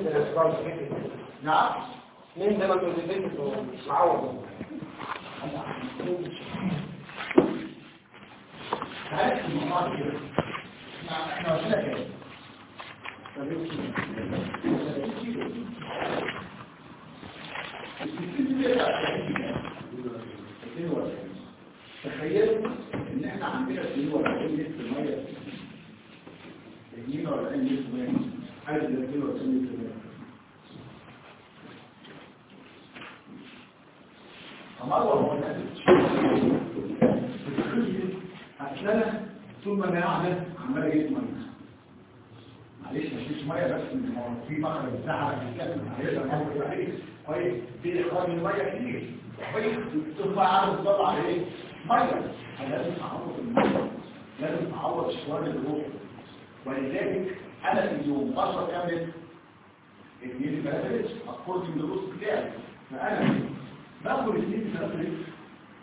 نعم مين ده ما تقول مش معوض عارف الموضوع كده احنا وصلنا كده تخيلوا ان احنا عندنا 42 لتر ميه 42 لتر ميه حاجه 42 لتر ميه فمرة هو أسلنا طول ما أنا قاعدة عمال أجيب مية معلش مفيش مية بس من هو في مخرج بتاعها بيتكلم عليها الموقف عليه كويس في إخراج المية كتير كويس تطلع عارف تطلع إيه مية لازم تعوض المية لازم تعوض شوال الروح ولذلك أنا في اليوم بشرب كام لتر؟ اثنين ثلاثة لتر أكوردنج للروس بتاعي فأنا باخد اثنين ثلاثة لتر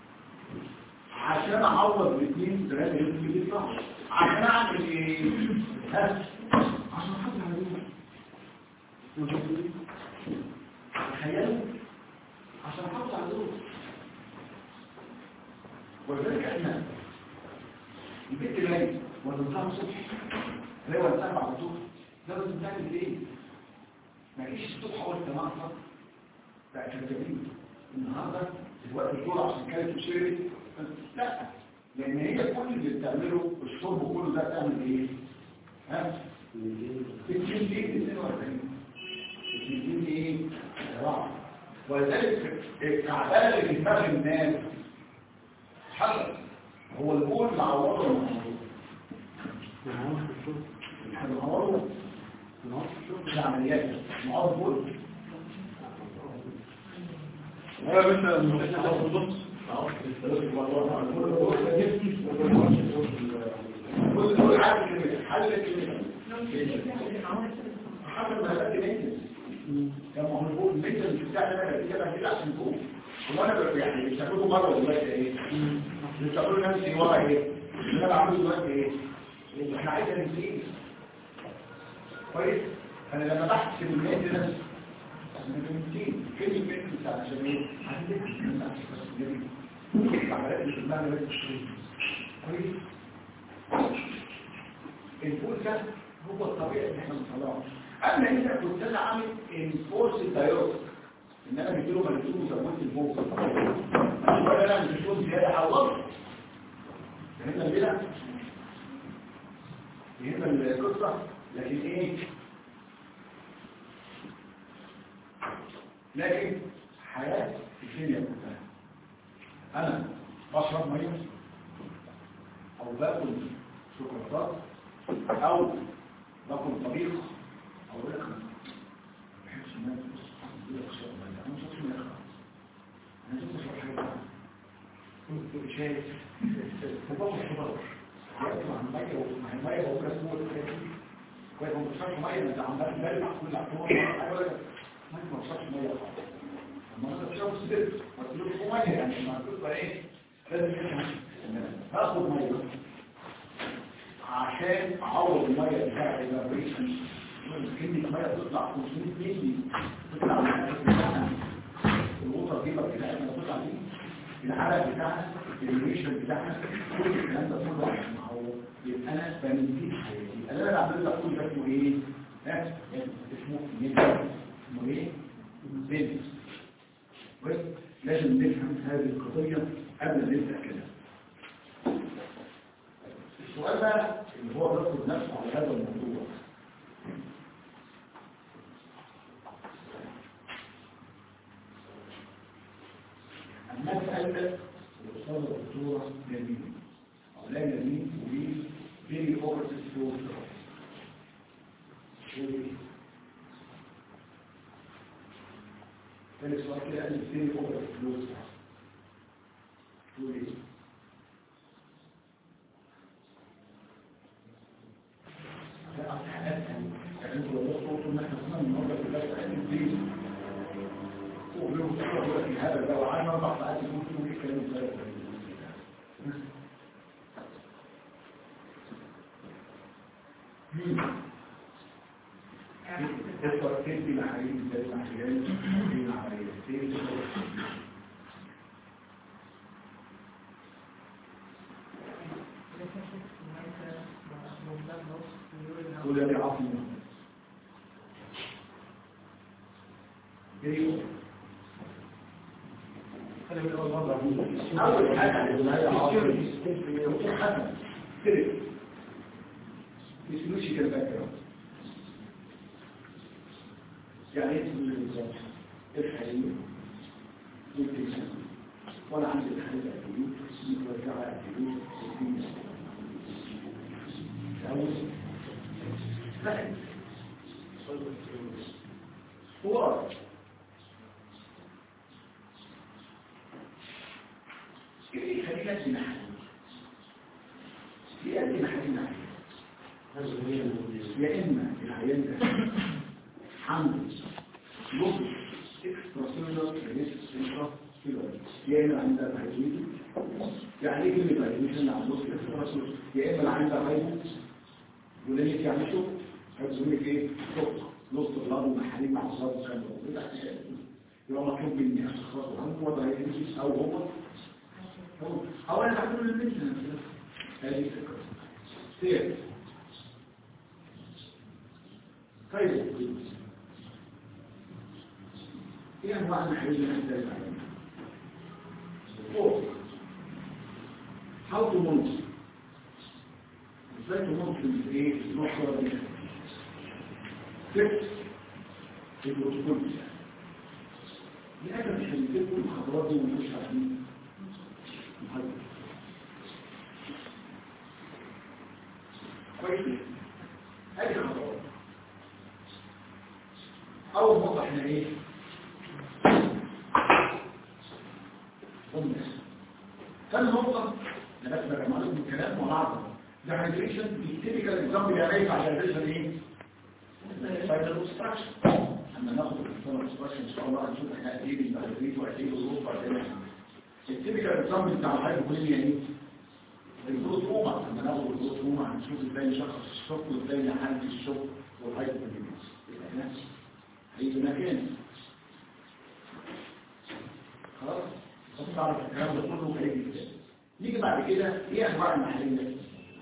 عشان اعوض الاثنين ثلاثة لتر اللي بيطلعوا عشان اعمل ايه؟ ها؟ عشان احافظ على الروح تخيلوا عشان احافظ على الروح ولذلك احنا البيت ليل ونطلع الصبح ليه ونطلع بعد الظهر لازم تعمل ايه؟ ما تجيش الصبح اول جماعه صح بقى كذابين النهارده الوقت الدور عشان كانت تشتري لا لان هي كل اللي بتعمله الشرب كله ده تعمل ايه ها 60 دقيقه 42 60 ايه راحه ولذلك التعبان اللي في دماغ الناس حصل هو البول اللي عوضه الموضوع احنا بنعوضه في العمليات معوض بول انا بنت احنا بالظبط كما هو نقول مثل بتاع ده كده كده عشان نقول وانا يعني مش هقوله مره دلوقتي ايه مش هقول نفسي ورا ايه اللي انا بعمله دلوقتي ايه احنا عايزين نسيب كويس انا لما بحث المينتنس كلمة مينتنس عشان ايه عمليات مش المعنى بس كويس الفول ده هو الطبيعي اللي احنا بنطلعه اما انت كنت انا عامل انفورس الدايوت ان انا بديله ملزوم وزودت الفوق ولا انا مش بكون زياده حولت فهمنا كده فهمنا القصه لكن ايه لكن حياه الدنيا كلها انا بشرب ميه او باكل شوكولاتات او باكل طبيخ او رقم ما بحبش الناس يقول لك شرب ميه انا مش هشرب ميه خالص انا شفت اشرب حاجه كنت شايف وبشرب خضار يطلع عن ميه ومع الميه بقول لك هو كويس ما بشربش ميه انت عمال تبلع كل عطور ما بشربش ميه خالص ما انا بشرب سبت مطلوب ميه يعني ما تبقى ايه لازم هاخد ميه عشان اعوض الميه بتاعت الفابريشن كمية ميه تطلع 500 مللي تطلع من الحاجات بتاعنا الوتر دي بتاعتنا تطلع دي العرق بتاعنا الريشن بتاعنا كل الكلام ده كله عشان اعوض يبقى انا بنزيد حياتي يبقى اللي انا بعمله ده كله ده اسمه ايه؟ ها؟ اسمه ميل اسمه ايه؟ ميل بس لازم نفهم هذه القضية قبل ما نبدأ كده السؤال بقى اللي هو بياخد نفسه على هذا الموضوع أما سألت الأستاذ الدكتورة جميل أو لا جميل وليه very opposite to كان السؤال كده قال ازاي هو الفلوس تقول ايه هذا لو عايز اربع ساعات يكون في الكلام ازاي مين تقدر تدي محاليل ازاي محاليل تدي عملية تدي قول يا عاصم ايه أول حاجة اللي هي عاصم حسن كده اسمه كده باك يعني ايه تقول للنظام الحليم والتنسان وانا عندي الحليم اكيد متوزعة اكيد فهم هو ايه خلينا في محل في قد محل يا اما العيان ده عنده لوب اكسترا سيلولار ريسك انترا سيلولار يا اما عندها فايبريد يعني ايه كلمه فايبريشن عند لوب اكسترا سيلولار يا اما عندها فايبريد ولانك يعني شوف هتسميك ايه شوك نص الغرب ومحاليل مع الصاب وكان ده يبقى مطلوب مني اشخاص عنده وضع يجلس او هو هو او انا بعمل له الميزه هذه الفكره سير طيب ايه انواع المحاليل اللي نحتاج عليها فوق how to monitor ازاي تمونيتور ايه نوع صوره دي ست البروتوكول بتاعي لأجل مش هنجيب كل الخطوات دي ونخش عارفين محدد كويس هذه الخطوات أول نقطة احنا ايه؟ قلنا ثاني نقطة أنا بس بقى معلوم من الكلام ونعرض ده هيدريشن التيبيكال اكزامبل يا ريت عشان الهيدريشن ايه؟ فايدر اوبستراكشن اما ناخد الفايدر اوبستراكشن ان شاء الله هنشوف احنا قد ايه بالبهدريت وقد ايه بالروح وقد ايه التيبيكال اكزامبل بتاع الهايبوكوليميا ايه؟ الجروث روما لما ناخد الجروث روما هنشوف ازاي نشخص الشوك وازاي نحل الشوك والهايبوكوليميا يبقى هيجي مكان خلاص بس تعرف الكلام ده كله هيجي ازاي نيجي بعد كده ايه انواع المحاليل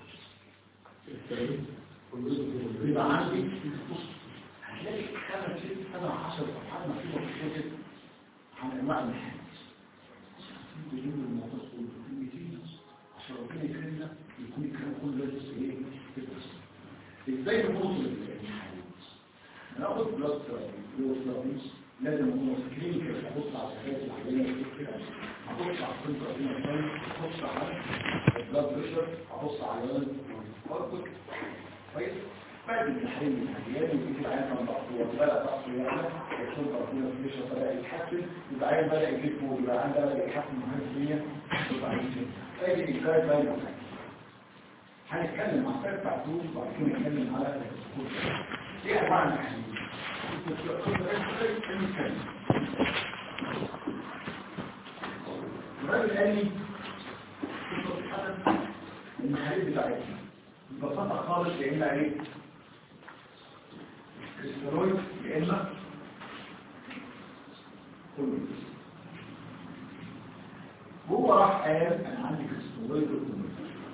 يبقى عندي هتلاقي خمس ست سبع عشر صفحات مكتوبه في الكتب عن انواع المحامي بيجيب الموضوع كله كلمتين عشان ربنا يكرمنا يكون الكلام كله لازم ايه تدرس ازاي نوصل للمحامي ناخد بلاد بلاد لازم نكون كلينيكال ابص على الحاجات العاديه ابص على السنتر ابص على البلاد بريشر ابص على الارض كويس بعد التحليل الحدياني ويجي العيان كان ضغطه وبدا ضغطه يعلى السلطه ربنا بريشر بدا يتحسن يبقى العيان بدا يجيب فوق يبقى العيان بدا يتحسن مهندسيا يبقى هذه الكفايه باينه هنتكلم عن فرق بعدين وبعد كده نتكلم على الكود ايه انواع التحليل الراجل قال لي المحاليل بتاعتنا ببساطة خالص يا إما إيه؟ كريستالويد يا إما كولويد هو راح قال أنا عندي كريستالويد وكولويد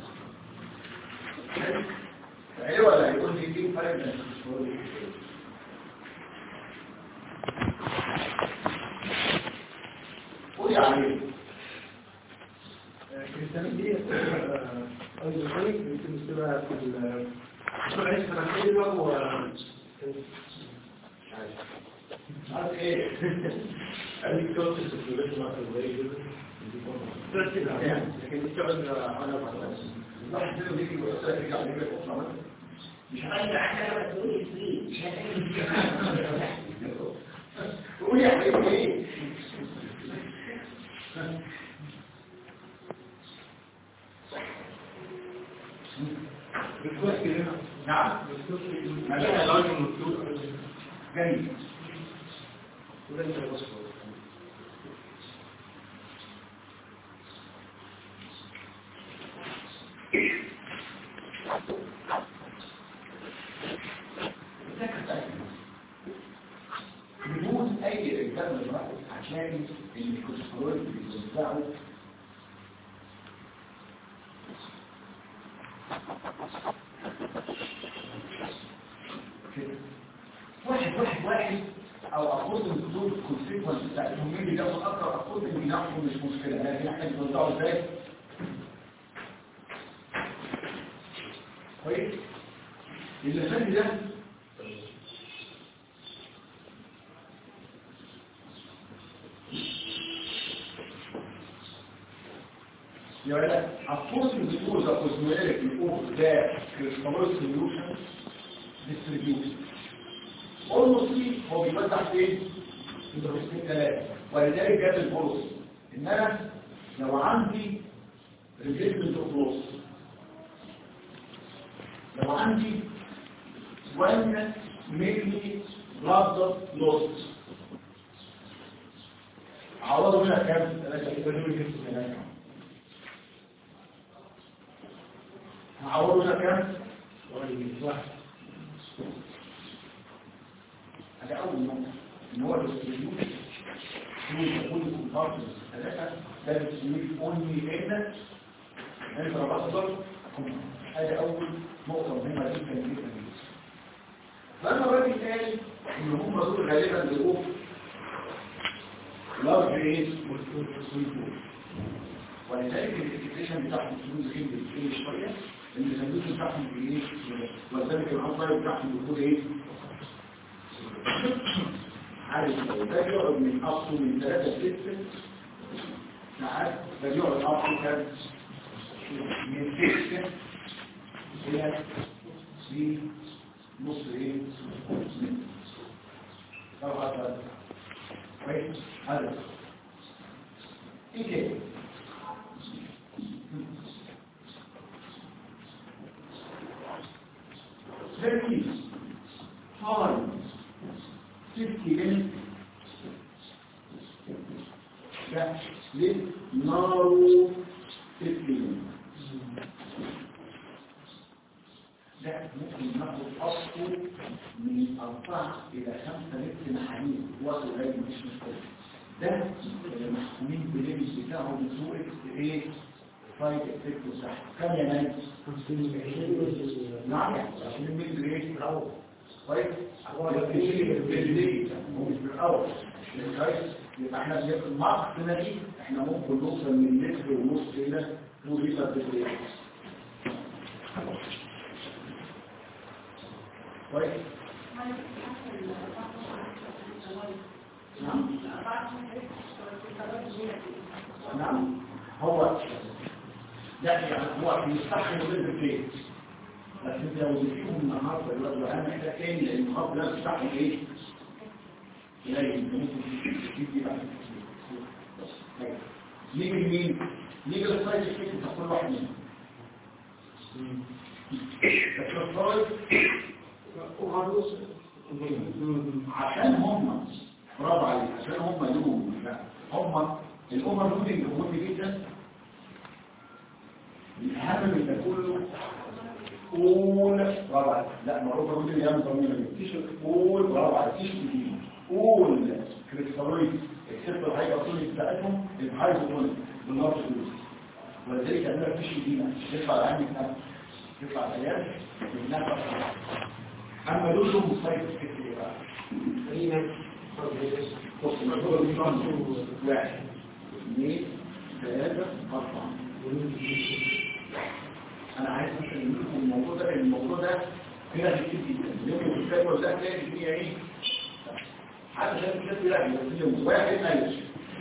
حلو ولا هيقول لي إيه الفرق بين الكريستالويد والكولويد؟ قولي عليه الكريستالين دي ايزوتونيك يمكن تبقى في ال العيش الحلوة و عارف ايه اديك توصل السيركيوليشن مع الزي لكن بتقعد على بعض واحد منهم يجي يقول لك رجع لي بقى اطلع مش عايز حاجه ما تقوليش ليه مش عايز قول يا حبيبي ايه نعم جميل اي اجزاء من الجراحه هتلاقي ان الكوليسترول بيوزعوا كده. واحد واحد واحد او اخد الدكتور الكونسيكونس بتاعتهم مين اللي بياخد اكتر اخد اللي بياخد مش مشكله لكن احنا بنوزعه ازاي كويس اللي فات ده يا ولد الفورس بتقول ذا كوزمولاريتي اوف ذا كريستالويد سوليوشن ديستريبيوشن اولموستلي هو بيوزع فين؟ في ثلاثة ولذلك جاب الفورس ان انا لو عندي ريجيتمنت اوف لوس لو عندي 1 ملي بلاد لوس عوضوا منها كام؟ 3 هعوضوا منها كام؟ واحد هذا أول نقطة إن هو الاستريوش شو يقول الكونتاكت ثلاثة ده الاستريوش أونلي إحنا أنت ربطت هذا أول نقطة مهمة جدا جدا جدا فأنا الراجل قال إن هم دول غالبا بيقول لارج إيه ولذلك الإكسبريشن بتاعهم فلوس غير بتقل شوية لأن الفلوس بتاعهم بإيه ولذلك العنصر بتاعهم بيقول إيه عارف ده يقعد من أصله من ثلاثة ستة ساعات ده يقعد أصله كام من ستة إلى في نص إيه لو هذا كويس هذا إيه كده There is high 50 minutes ده للنارو 50 minutes ده ممكن ناخد أصله من أربعة إلى خمسة متر محامين وصل غير مش مشكلة ده المحكومين بالليل بتاعهم بسوء ايه فايت افكت وصح كم يا مان؟ 50 نعم 20 متر ايه؟ الأول كويس؟ بالليل هو مش بالأول كويس؟ يبقى احنا في المعقدة دي احنا ممكن نوصل من متر ونص إلى 2 لتر بالليل كويس؟ نعم نعم هو لا يعني هو بيستحمل ضد فين بس انت لو بتشوف النهارده دلوقتي انا محتاج تاني لان النهارده لا تستحمل ايه؟ قليل انت ممكن تجيب دي بعد نيجي لمين؟ نيجي للسايد افكت بتاع كل واحد منهم عشان هم برافو عليك عشان هم لهم هم الاوفر لودنج مهم جدا الاهم من ده كله قول برافو عليك لا ما اوفر لودنج يا مطمئنه قول برافو عليك تيشو دي قول كريستالويد اكسبت الحاجه اصولي بتاعتهم الهايزوتونيك بالنار فلوس ولذلك عندنا تيشو دي تطلع عندك نفس تطلع عيال بالنفس اما لهم سايد افكت ايه بقى واحد اثنين ثلاثة أربعة أنا عايز مثلا لكم الموضوع ده لأن الموضوع ده فيها كتير جدا يمكن في الكتاب ده تلاقي فيها إيه؟ حتى شايف الكتاب لا يبقى واحد مالش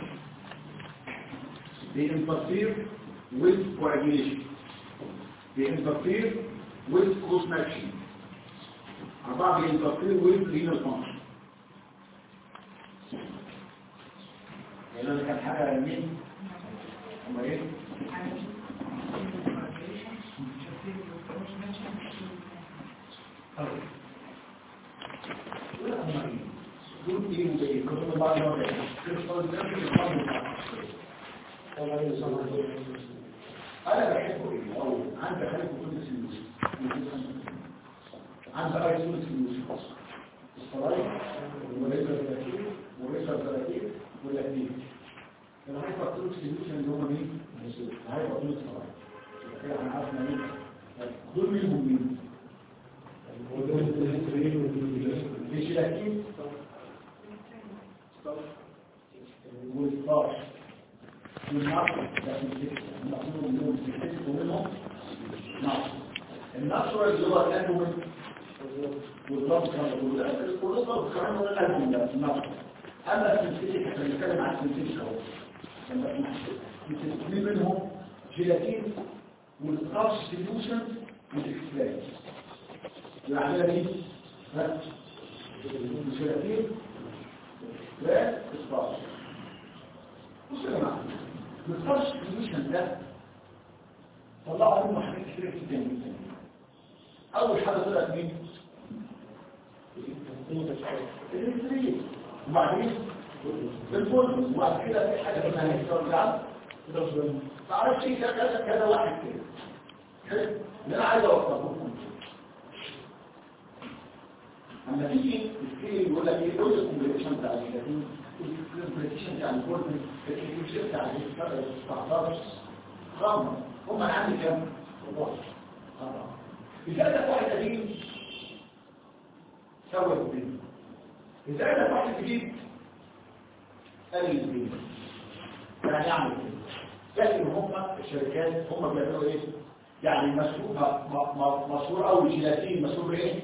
They interfere with coagulation. They interfere with cross matching. أربعة they interfere with renal function. يعني أنا كان حاجة مين؟ أما إيه؟ دول إيه وده إيه؟ كتب بعض مرة كيف صار ده في أنا بحبه إيه؟ أو عندي خليفة كل سنوس عندي أي سنوس سنوس الصلاة وليس الذكي وليس ديستريبيوشن اللي هم مين؟ هيبقى دول الصراحة كده احنا عرفنا مين دول مين هم مين؟ الجيلاتين والستارش والنصر ده المفروض منهم بيكتبوا منهم نصر النصر اللي هو الأدوم والضبط كمان ده كله ضبط كمان هو الأدوم ده النصر أما السنسيتيك احنا بنتكلم عن السنسيتيك أهو في منهم جيلاتين والستارش سوليوشن والاكسبلاج العملية دي ها الجيلاتين لا إصباح بصوا يا جماعة الإصباح سوليوشن ده طلعوا منه حاجات كتير جدا جدا أول حاجة طلعت مين؟ الإنسولين وبعدين الفول وبعد كده في حاجة اسمها هيستورجان ما اعرفش ايه كذا كذا واحد كده حلو اللي انا عايز اوصله لكم اما تيجي تسكيل يقول لك ايه كل الكومبليكيشن بتاع الجلاتين الكومبليكيشن بتاع الكورن الكومبليكيشن بتاع ال 19 خمر هم انا عندي كام؟ 14 إذا ده واحد قديم سوى الدنيا إذا ده واحد جديد قال الدنيا يعني يعمل كده لكن هم الشركات هم بيعملوا ايه؟ يعني مشهور مشهور قوي جيلاتين مشهور بايه؟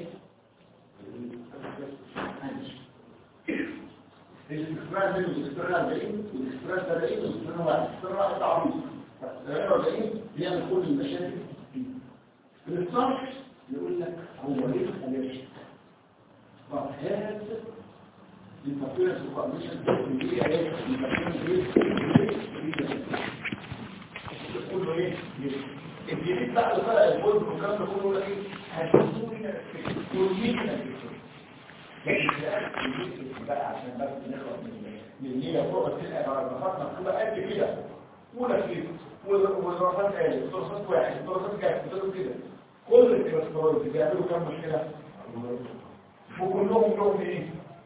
الاستقرار منه الاستقرار 40 والاستقرار 70 والاستقرار 1 الاستقرار 1 تعويض 40 بيعمل كل المشاكل دي الصرف يقول لك هو ليه الالرجي طب هذا الانترفيرنس كونديشن اللي هي ايه كله ايه الجديد بقى اللي طلع البولد والكلام ده كله لك ايه هتشوفوا هنا تورمينا لكن بقى عشان بس نخلص من من هي فوق تلقى درجات مكتوبه قد كده اولى كده والدراسات قالت الدراسات واحد الدراسات كانت بتقول كده كل الكلاسترويد بيعملوا كام مشكله وكلهم لهم ايه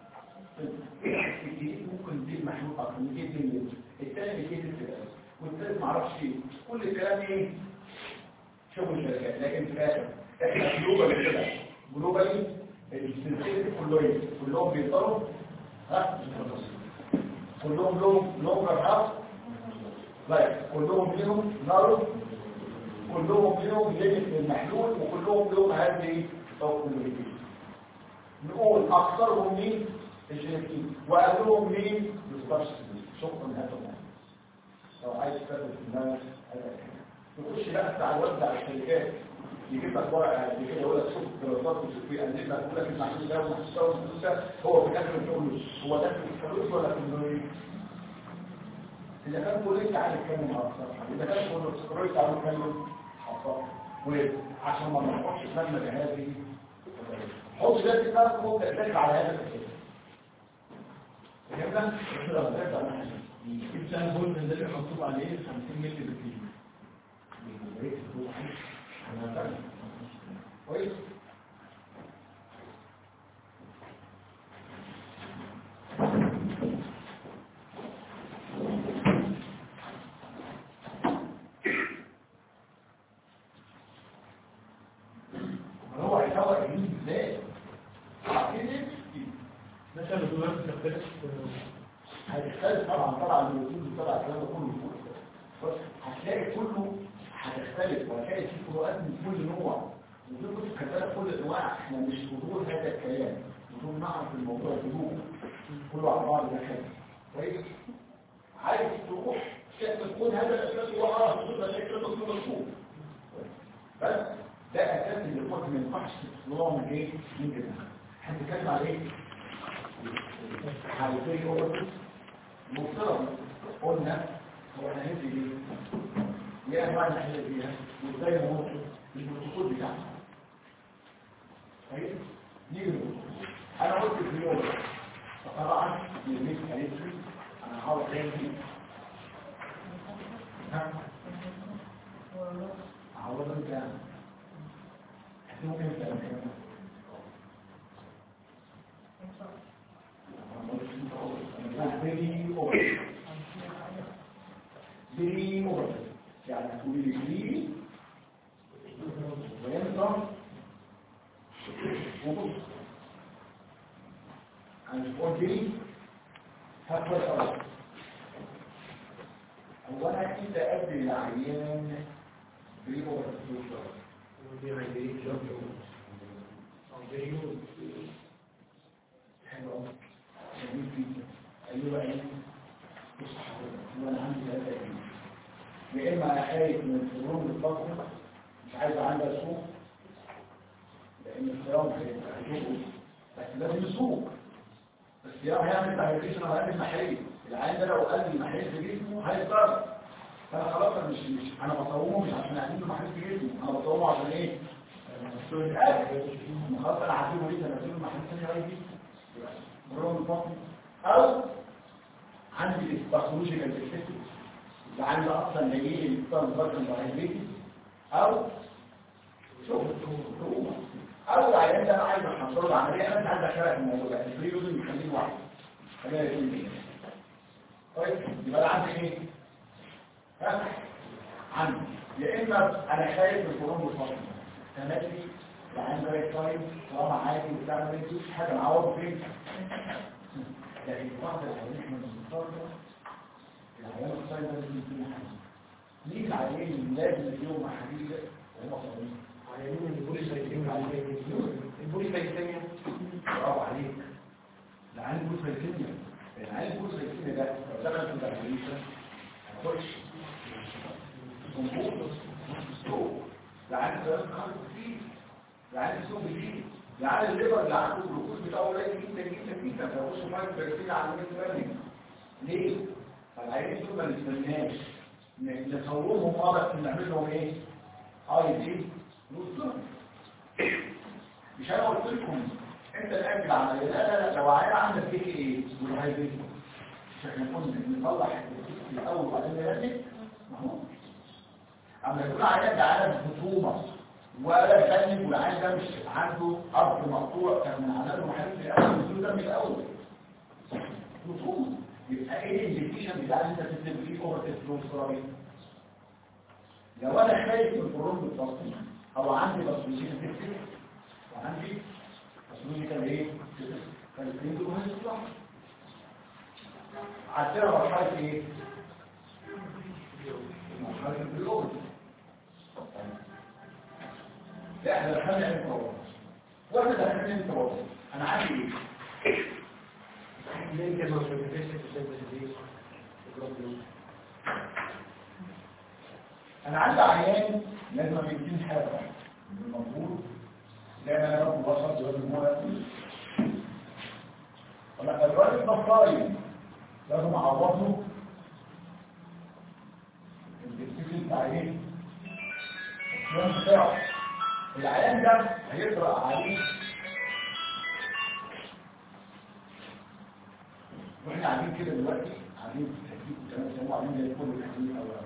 الجديد ممكن دي محلول اكتر من جديد الثاني بيجيب كده والثالث ما اعرفش ايه كل الكلام ايه شغل الشركات لكن في الاخر احنا جلوبال كده جلوبالي السلسله كلهم كلهم بيقدروا ها كلهم لهم لهم رهاب طيب كلهم لهم نار كلهم لهم ليميت المحلول وكلهم لهم هذه التوكلين نقول اكثرهم مين الجنسين واقلهم مين الستارش شكرا هذا لو عايز تستخدم في الناس نخش بقى على الوزع على الشركات يجيب لك ورقه قد كده يقول لك شوف الدراسات وشوف في قد لك يقول لك المحلول ده والمحلول ده هو في الاخر تقول له هو ده في الفلوس ولا في النوري إذا كان كل انت عايز تتكلم على الصفحة إذا كان كل السكرويت عايز تتكلم على الصفحة وعشان ما نحطش مبنى بهذه حط ده في دماغك وانت تذاكر على هذا الاساس فهمنا؟ الإنسان هو من ذلك مكتوب عليه 50 مللي بالكيلو كويس هو هيسوق يمين ازاي عارفين ايه مثلا الدولار بتختلف هتختلف طبعا طبعا الوجود طبعا الكلام ده كله فوق بس هتلاقي كله هتختلف وهتلاقي في فروقات من كل نوع وفي كتب كتابات كل انواع احنا مش فضول هذا الكلام فضول نعرف الموضوع فضول كله على بعض ده حاجه كويس عايز تروح تكون هذا الاساس هو اه فضول ده شيء كله كله مشهور بس ده اساس اللي قلت ما ينفعش تطلعه من ايه من كده هنتكلم على ايه حالتين اوفر مفترض قلنا هو احنا هندي ليه ايه انواع الحاجات فيها وازاي هو البروتوكول بتاعها طيب نيجي نقول انا قلت في اليوم طبعا يميز قالت لي انا هحاول تاني ها عوض انت ممكن انت بري اوفر يعني هتقولي لي بري وينطر وبص عن تقول بري هتقول خلاص اولا انت ادي العيان بري اوفر ودي ما يجريش جوب او بريود حلو قوي جميل جدا قال له بقى ايه بص حضرتك هو انا عندي ثلاثه ايه يا اما خايف من الفروض الفقر مش عايز عندها سوق لان الصيام هيجيبه بس لازم يسوق الصيام هيعمل تهيئتيشن على قلب المحلي العين ده لو قلب المحلي في جسمه هيضطر فانا خلاص أنا مش مش انا بصومه مش عشان اعمل له محل في جسمه انا بصومه عشان ايه؟ خلاص انا هسيبه ليه انا هسيبه محل ثاني عادي برغم الفقر او عندي الباثولوجيكال افكت اللي عندي اصلا نجيل الانسان ضغط الهيدريتي او شغل حكومه او العيان ده انا عايز احصل له عمليه انا مش عايز احرق الموضوع ده الفري يوزنج يخليه لوحده خلينا يكون كده طيب يبقى انا عندي ايه؟ ها؟ عندي يا اما انا خايف من الفروض والفقر تملي العيان ده يتطيب طالما عادي وبتاع ما بيجيش حاجه معوضه فين؟ لكن بعض العيان من المفارقه العيان الصيد لازم يكون حاجه مين العيان لازم يجيبوا مع حديد وهم صغيرين عيانين البوليس هيتم البوليس هيتم برافو عليك العيان البوس هيكيميا العيان البوس هيكيميا ده لو دخل في الدهليزه هيخش جمهور سوق العيان ده خالص فيه العيان السوق فيه العيان الليبر اللي عنده الجلوكوز بتاعه قليل جدا جدا جدا فيخش فايف بيرسين على 100 جرام ليه؟ فالعيان دول ما نستناش ن- نصورهم مرة نعمل لهم ايه؟ اي دي نصهم مش انا قلت لكم انت تاجل عمليه لا لا لا لو عيان عندك فيك ايه والهايبريد مش احنا كنا نصلح الفيك الاول وبعدين نرتب ما هو اما يكون عيان ده عالم خصومه ولا تاني والعيان ده مش عنده ارض مقطوع كان من عمله محل في الاول الدكتور ده من الاول خصومه يبقى ايه الانديكيشن بتاع ان انت تكتب فيه اوفر تستروستيرون لو انا خايف من الفروض بالتصنيع او عندي باسولوجيكال تكتب وعندي باسولوجيكال ايه فالاثنين دول هيطلعوا عندنا مرحله ايه مرحله البلوغ لا احنا دخلنا علم التوازن واحنا دخلنا علم التوازن انا عندي ايه ليه كده ما بتفكرش في الشبكه دي انا عندي عيان لازم يمكن حاجه المفروض لان انا باخد بشر لازم هو ياكل طبعا الراجل ده صايم لازم اعوضه الدكتور بتاع ايه؟ الصيام بتاعه العيان ده هيقرا عليه واحنا قاعدين كده دلوقتي قاعدين في التكليف والكلام ده قاعدين زي الفل الحديث او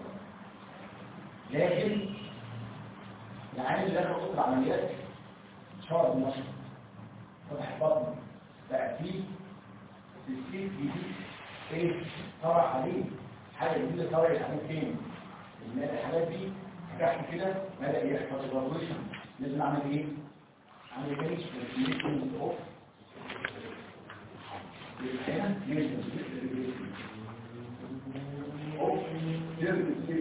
لكن العيان اللي دخل اوضه العمليات شهر مصر فتح بطنه بقى فيه السيف جديد ايه طرح عليه حاجه جديده طرحت عليه فين؟ ان الحالات دي فتحت كده بدا يحصل ايفالويشن لازم اعمل ايه؟ اعمل ايه؟ ريفليكشن اوف هنا ينزل اوف ينزل سيف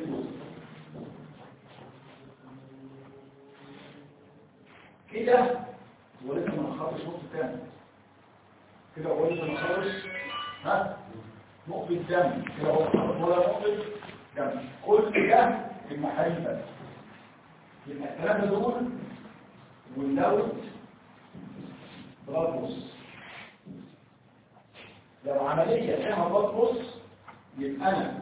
كده ولسه ما نخلص نص تاني كده ولسه ما نخلص ها نقطة دم كده هو خلص ولا نقطة دم كل ده في المحل بس يبقى الثلاثة دول واللوت بلاد بص لو عملية فيها بلاد بص يبقى أنا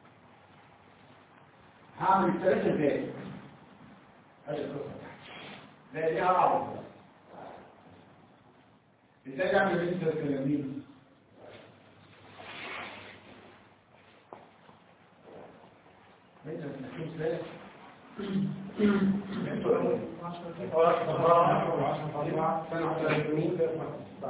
هعمل الثلاثة ازاي؟ هذه القصة لا ليها عرض ازاي نعمل بالنسبه للتلاميذ ليس التحكيم ثلاث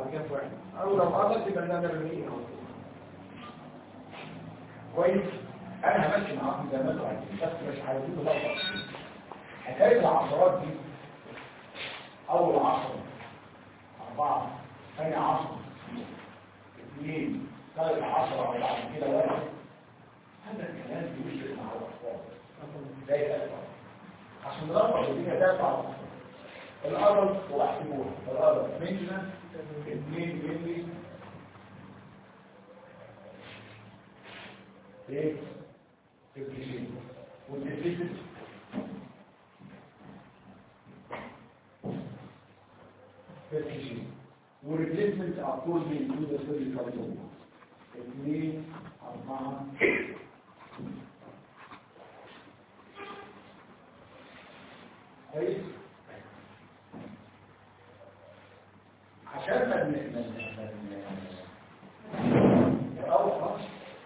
او لو قدرت يبقى ده 40 كويس انا همشي معاكم زي ما انتوا عايزين بس مش عايزين لخبطه حكايه العشرات دي اول عشرة اربعة ثاني عشرة اثنين ثالث عشرة وبعد كده واحد هذا الكلام بيفرق مع الاطفال زي الاطفال عشان نرفع الدنيا ده على الارض واحسبوها الارض مينتنس 2 مللي ايه الكيشين والديفيسيت الكيشين والريبليسمنت اكوردنج تو ذا سيرفيس كارتون 2 4 كويس عشان ما نروح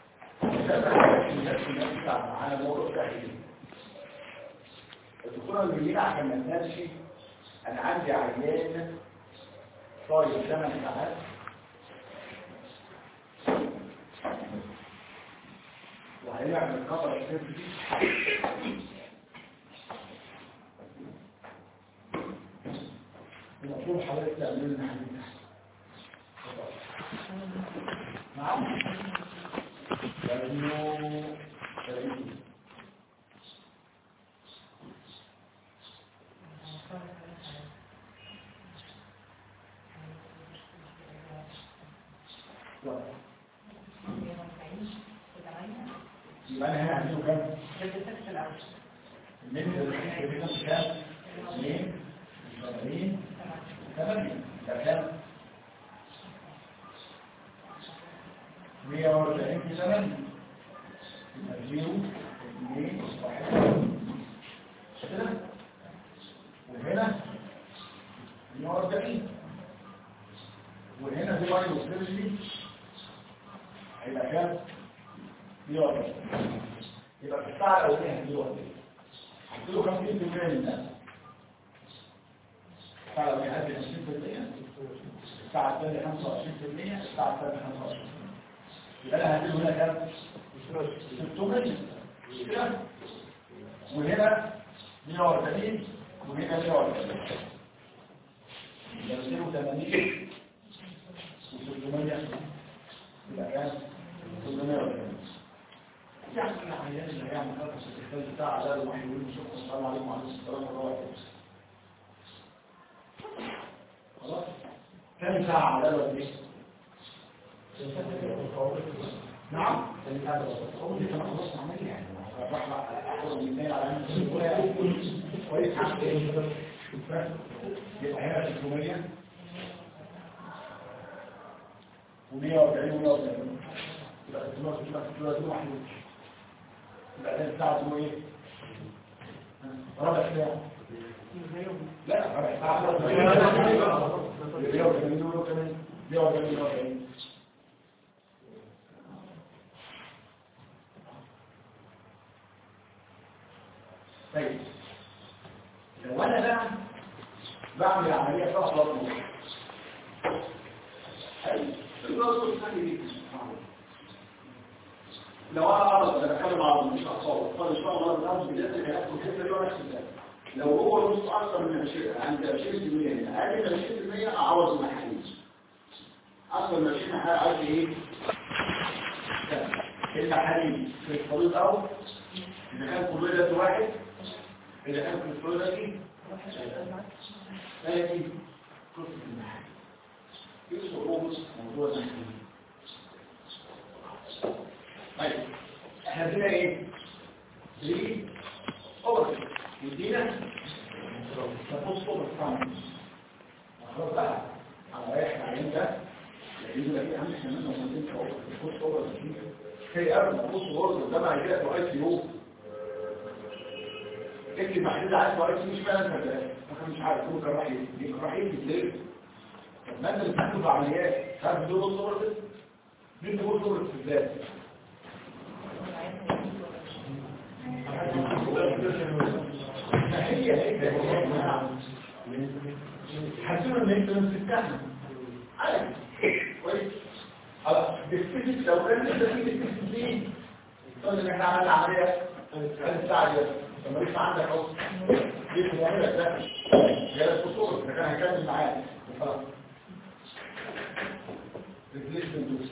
معانا موضوع تحليل الدكتوره اللي عشان ما ننساش انا عندي عيان طاير 8 ساعات وهيعمل خطر السيرفي المفروض حضرتك تعمل لنا حديث نعم لأنه ثلاثين يبقى انا هنا عندي كام؟ النسبة الوحيدة بينهم كام؟ اثنين سبعين ثمانية ده كام؟ مية واربعين في ثمانية يبقى زيرو اثنين واحد كده وهنا مية واربعين وهنا دي واحد وثلاثين هيبقى كام؟ مية واربعين يبقى في الساعة الأولانية هتجيله قد إيه؟ هتجيله كام في المية من الناس؟ الساعة الأولانية هتجي 20% الساعة الثانية 25% الساعة الثانية 25% يبقى انا هديله هنا كام 600 كده وهنا 140 وهنا 140 يبقى 80 و600 يبقى كام 840 يعني العيان اللي هيعمل نفس الاستخدام بتاع عدد الواحد يقول له شكرا السلام عليكم وعليكم السلام ورحمه الله خلاص كم ساعه عدد ولا ايه نعم هو دي كمان خلاص عمليه يعني راح احضر مثال على ان كويس يبقى هنا 600 و140 و140 يبقى 600 600 600 واحد يبقى ده الساعه اسمه ايه؟ ربع ساعه لا ربع ساعه 180 و180 140 و140 طيب لو انا بقى بعمل عمليه فحص بطن لو انا ارض انا بتكلم على مش اطفال اطفال ان شاء الله الناس بدايه هياخدوا الحته دي ونفس الكلام لو هو نص اكثر من 20 عند 20% هنا اقل من 20% اعوض المحاليل اكثر من 20 عايز ايه المحاليل في الطريق او اذا كان كل واحد إذا كان في الصورة دي ثلاثي قصة المحل في صعوبة موضوع المحل طيب احنا عندنا ايه؟ 3 اوفر يدينا نبص اوفر فاهم خلاص بقى على رايح العين ده لان ده في اهم احنا منه مهندسين في اوفر نبص اوفر كي قبل ما نبص اوفر قدام على كده في اي سي يو اكتب محدود عايز وقت مش فعلا فجأة مش عارف هو كان راح يجي راح يجي ليه طب ما انت اللي بتحكم بعمليات عارف دول الصور دي مين تقول صورة في الذات ما هي هيك حسنا ان انت نفس التهم عارف كويس خلاص بالفيزيك لو كان انت في الفيزيك ليه تقول ان احنا عملنا عمليه كانت ساعه دي طب ما لسه عندك اهو دي بنعملها ازاي جالس بصور ده كان هيكمل معاك خلاص ريبليسمنت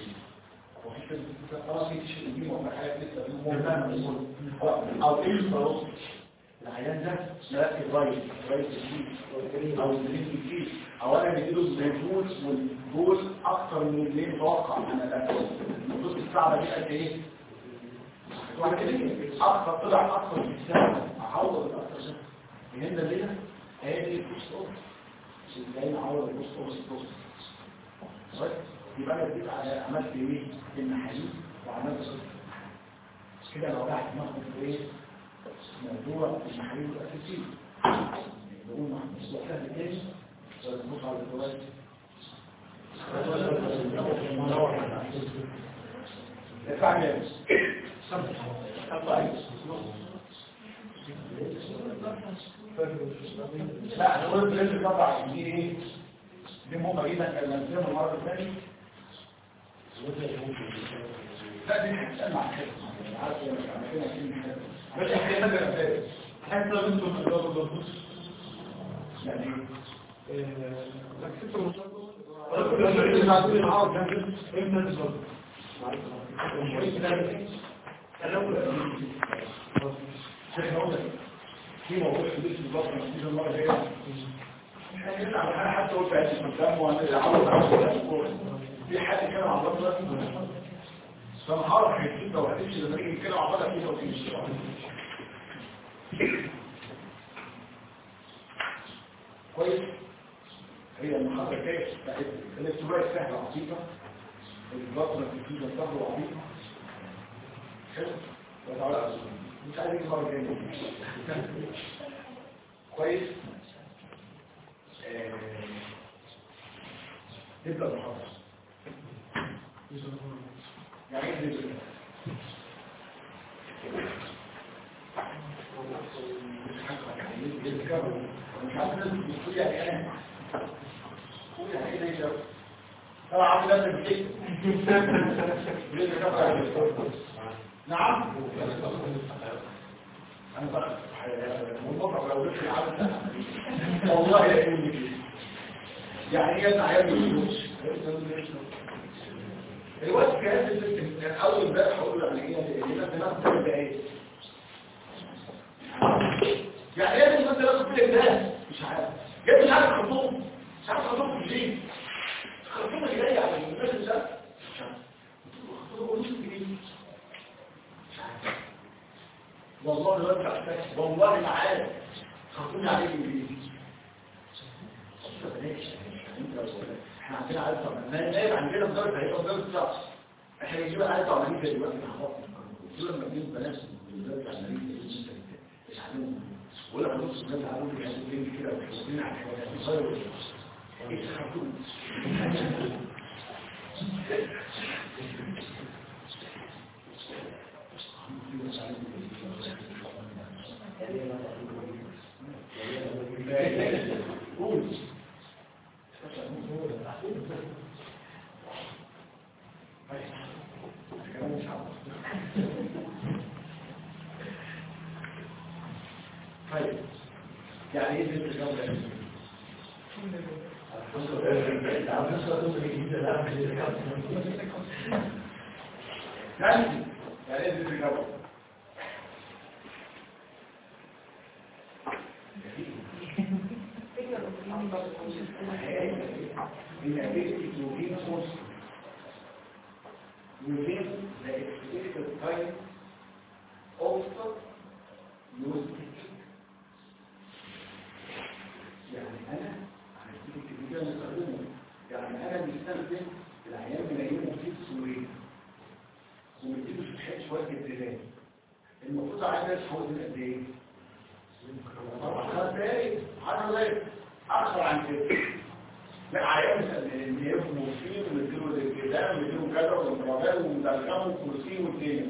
خلاص في شيء دي ولا حاجه لسه في مهمه او ايه الصاروخ العيان ده مركز رايت رايت الجيل او الجليد الجيل او انا بديله الزيتون والجول اكتر من اللي متوقع انا ده النصوص الصعبه دي قد ايه وعلى كده اكتر طلع اكتر من الساعه اعوض الاكتر ده فهمنا ليه هي دي البوست اوف ازاي نعوض البوست اوف البوست طيب يبقى انا اديت على عملت ايه المحاليل وعملت صفر كده لو راح دماغكم في ايه موضوع المحاليل الاساسيه نقول مع مصطلح سهل تاني ونبص على الجواز ادفع كام لا انا قلت لازم طبعا دي ايه دي مهمه جدا كان نزلنا المره اللي فاتت لا دي هتسال مع الحته عارف لما عملنا كده بس احنا نقدر نفهم حتى لو انتم تقدروا تضبطوا يعني في موضوع حديث بالضبط نتيجه المره الجايه انا حتى قلت عايز قدام وانا عاوز اعرف في حد كان مع بعض فانا هعرف هيجيب لو هتمشي لما نيجي نتكلم مع بعض اكيد وتمشي كويس هي المحاضره الجايه بتاعت الاستواء سهله وعظيمه البطنه الجديده سهله وعظيمه حلو وتعالى على السؤال. مش عايز يجي المره الجايه كويس آه، نبدا المحاضره يعني ايه نبدا مش عارف لازم تقول يعني ايه قول يعني ايه ده طبعا عامل لازم كده نعم انا بقى والله لو جبت العدد والله لا يقول لي كده يعني ايه يسعى يا ابني الوقت كان اول امبارح هقول له يعني ايه دي مثلا ثلاث دقايق يعني ايه مثلا ثلاث دقايق مش عارف جاي مش عارف خطوط مش عارف خطوط ليه خطوط اللي جايه على المدرس ده مش عارف خطوط ونص جنيه مش عارف والله لو انت عارف والله ما عارف خطوني عليه بالانجليزي بلاش احنا عندنا عدد طبعا ما نايم عندنا في درجه هيبقى درجه صعب احنا بنجيب عدد طبعا دي دلوقتي هنحط دول لما بنجيب بنات من درجه عمليه مش عارفين ولا نص الناس عارفين بيعملوا كده وحاطين على الحوادث صاروا ايه خطوط قول طيب يعني ايه بنت الجولة يعني يعني ايه بنت الجولة inability to reinforce within the expected time also use technique. يعني أنا هديك التكنيك اللي بستخدمه يعني أنا بستخدم العيان بلاقيه في سوريا ومديله شوية شوية ابتدائي المفروض عايز حوالي قد ايه؟ خمس دقايق 10 دقايق أكثر عن كده لا عيان اللي يفهموا فيه ومديله الالتزام ومديله كذا والمراجعات ومدخله وكرسي والدنيا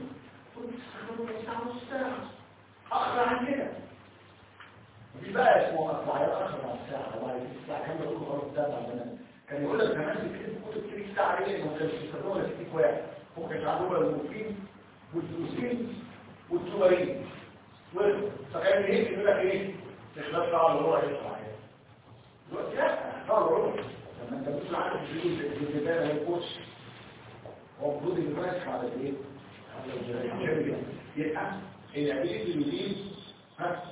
اخر عن كده مفيش بقى اسمه اخر عيان اخر عن الساعه والله الساعه كام بيقولوا خلاص الساعه عندنا كان يقول لك زمان كده كنت بتيجي الساعه ايه ما كانش بيستخدموا ولا تكتيك واحد ممكن كان عندهم المورفين والفلوسين والتوارين فكان ايه يقول لك ايه اخلاص صعب هو يطلع دلوقتي لا صعب هو لما انت بتطلع عارف الفلوس اللي هي الكوتش هو المفروض يتمسك على الايه؟ على الجريمه يبقى العمليه المدير ها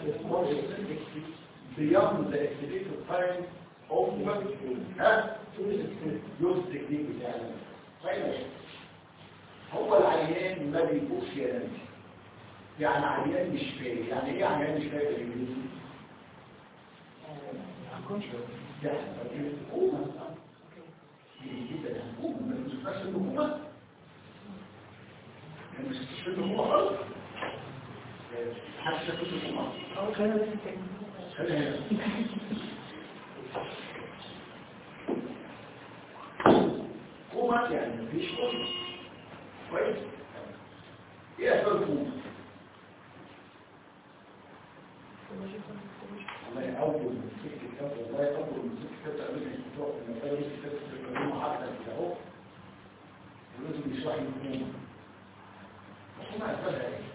beyond the estimated time of ها يوز تكنيك بتاعنا طيب هو العيان ما بيبقوش يا نبي يعني عيان مش فاهم يعني ايه عيان مش فاهم بالانجليزي يعني حكومه جدا حكومه ما بتشوفش الحكومه يعني مش بتشوف الحكومه خالص حتى شافت الحكومه خلينا حكومه يعني مفيش حكومه كويس ايه اسباب الحكومه والله اول ما مسكت الكتاب والله اول ما مسكت الكتاب قبل ما يفتحوا في المسألة دي كتاب الكلمة حتى كده اهو ولازم يشرح لي الحكومة الحكومة اسبابها ايه؟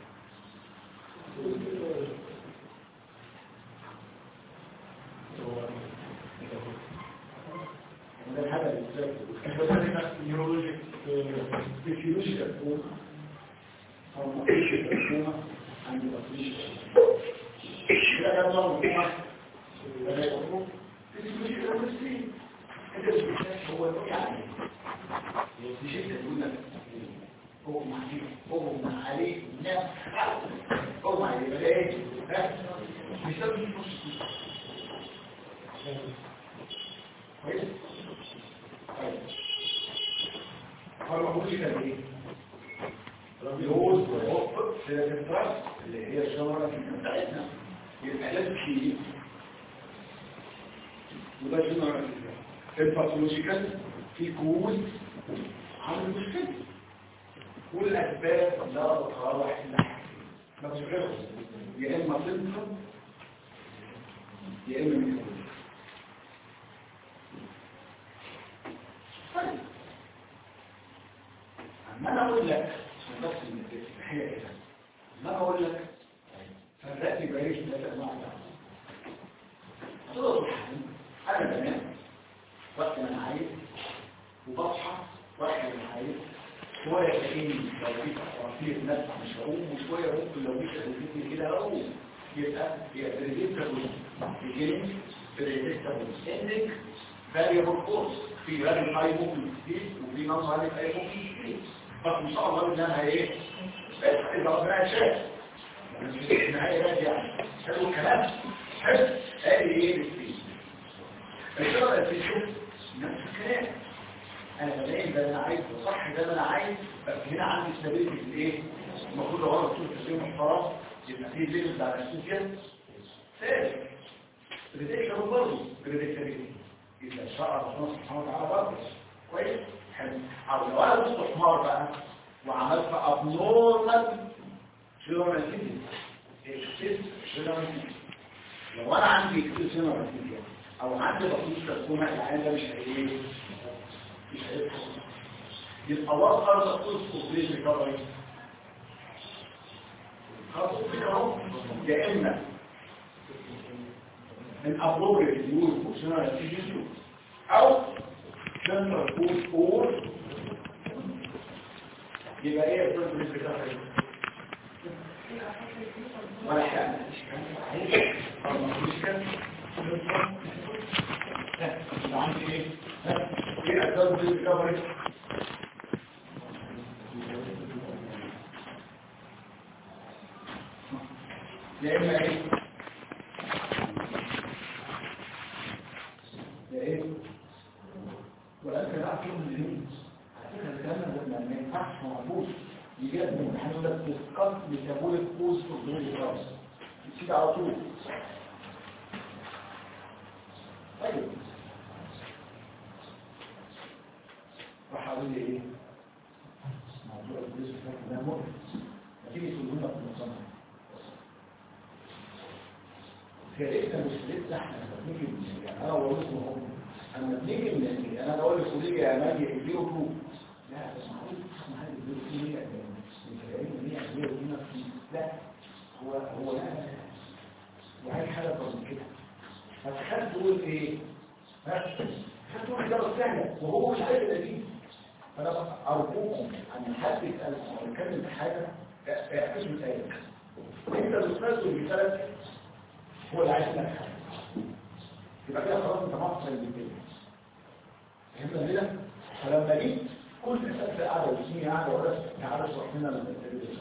وده الحاجة اللي بتذاكر نيورولوجيك فيسيولوجيكال حكومة أو مقيشة الحكومة عند مقيشة إذا كان الله حكومة فلا يكون فيسيولوجيكال مسلم أنت بتشوف هو يعني بشكل يقول لك هو عليه هو عليه ناس هو عليه بلا ايه ها مش ده مش كويس طيب فالمقولة ايه يوز ويوفر سيرتراس اللي هي الشمرة بتاعتنا يبقى لازم شيء وده شمرة الباثولوجيكال في كوز عامل مشكلة والأسباب لا تتراوح إلا ما تشغلش يا إما تنفر يا إما من طيب أما أنا أقول لك عشان بس الحقيقة كده أما أنا أقول لك فرقت بعيش ثلاثة أنواع ده أنا بنام وقت ما أنا عايز وبصحى وقت ما أنا عايز شوية تلاقيني لو في تفاصيل نفس مش هقوم وشوية ممكن لو في تفاصيل كده هقوم يبقى هي بريدكتابل beginning predictable ending variable course في variable high movement speed وفي non variable high movement speed بس ان شاء الله انها ايه بس اذا ربنا شاء في النهاية بقى يعني حلو الكلام حلو ادي ايه بالسبيد الشغل الفيشن نفس الكلام انا بلاقي ده انا عايز صح ده انا عايز بس هنا عندي استابيليتي في الايه المفروض لو انا طول تسليم محترم يبقى في ليفل بتاع الاسوسيال ثالث بريدكتابل برضه بريدكتابيلتي يبقى الشرع ربنا سبحانه وتعالى برضه كويس حلو او لو انا دوست حمار بقى وعملت ابنورمال جنرال سيتي اكسس جنرال سيتي لو انا عندي اكسس جنرال سيتي او عندي بسيط تكون العين ده مش هيئيه مش هيدخل يبقى وصل تقول سوبريش ريكفري خلاص كده اهو يا اما من ابروبريت يوز فوكشنال سيجن او سنترال فود اور يبقى ايه السوبريش ريكفري ولا حاجه مش كان او مش كان عندي ايه ايه اسباب الريكفري يا اما ايه يا ايه ولكن لا في من الكلام ده ما ينفعش موجود يجب من حاجه تسقط لتبول القوس في الظهور الراس يسيب على طول طيب راح اقول لي ايه موضوع البوليس ده مؤلم ما تيجي تقول لنا في المصنع كارثه مشكلتنا احنا لما بنيجي من يعني انا بقول لكم اهو اما بنيجي من انا بقول للخليج يا ماجي اديله كروب لا بس معقول اسمع حاجه اديله كروب هو هو لا وعايز حاجه اكبر من كده فتخيل تقول ايه ها خدت تقول اجابه سهله وهو مش عارف النتيجه فانا ارجوكم ان حد يسالكم او يتكلم في حاجه اعكسوا الايه انت الاستاذ اللي بيسالك هو اللي عايز منك حاجه يبقى كده خلاص انت مصر بالدنيا فهمنا كده فلما جيت كل اسئله قاعده وسنين قاعده ولا تعالى اشرح لنا التدريب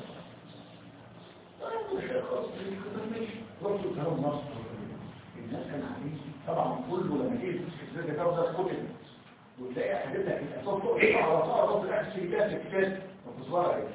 رحت الكلام مصر الناس كان عارفين طبعا كله لما تيجي تمسك زي كده ده كتب وتلاقي حاجتها في الاساس تقع على طول رد الاكس كده في الكتاب وتصورها ايه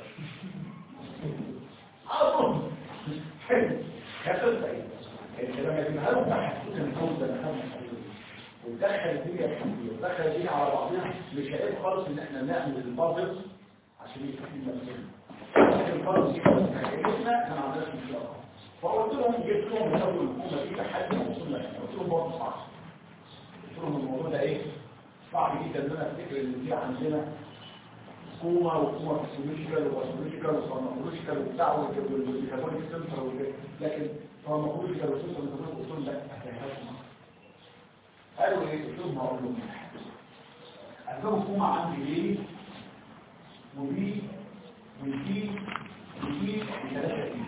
اظن حلو كتبت ايه انت لما تجيبها له تحسسك ان هو ده نفهم وتدخل الدنيا الحمدية وتدخل الدنيا على بعضها مش هيبقى خالص ان احنا نعمل البابل عشان يستفيد نفسنا الفرض دي كلمتنا احنا ما عندناش مشكله فقلت لهم جبت لهم من اول الحكومه دي لحد ما وصلنا هنا قلت لهم برضه صعب قلت لهم الموضوع ده ايه صعب جدا ان انا افتكر ان في عندنا حكومه وحكومه فيسيولوجيكال وباثولوجيكال وفارماكولوجيكال وبتاع والميتابوليك سنتر لكن فارماكولوجيكال وسنتر ميتابوليك قلت لهم لا هتعرفوا قالوا ايه قلت لهم هقول لهم قال لهم حكومه عندي ايه وبي ودي ودي ثلاثة ايه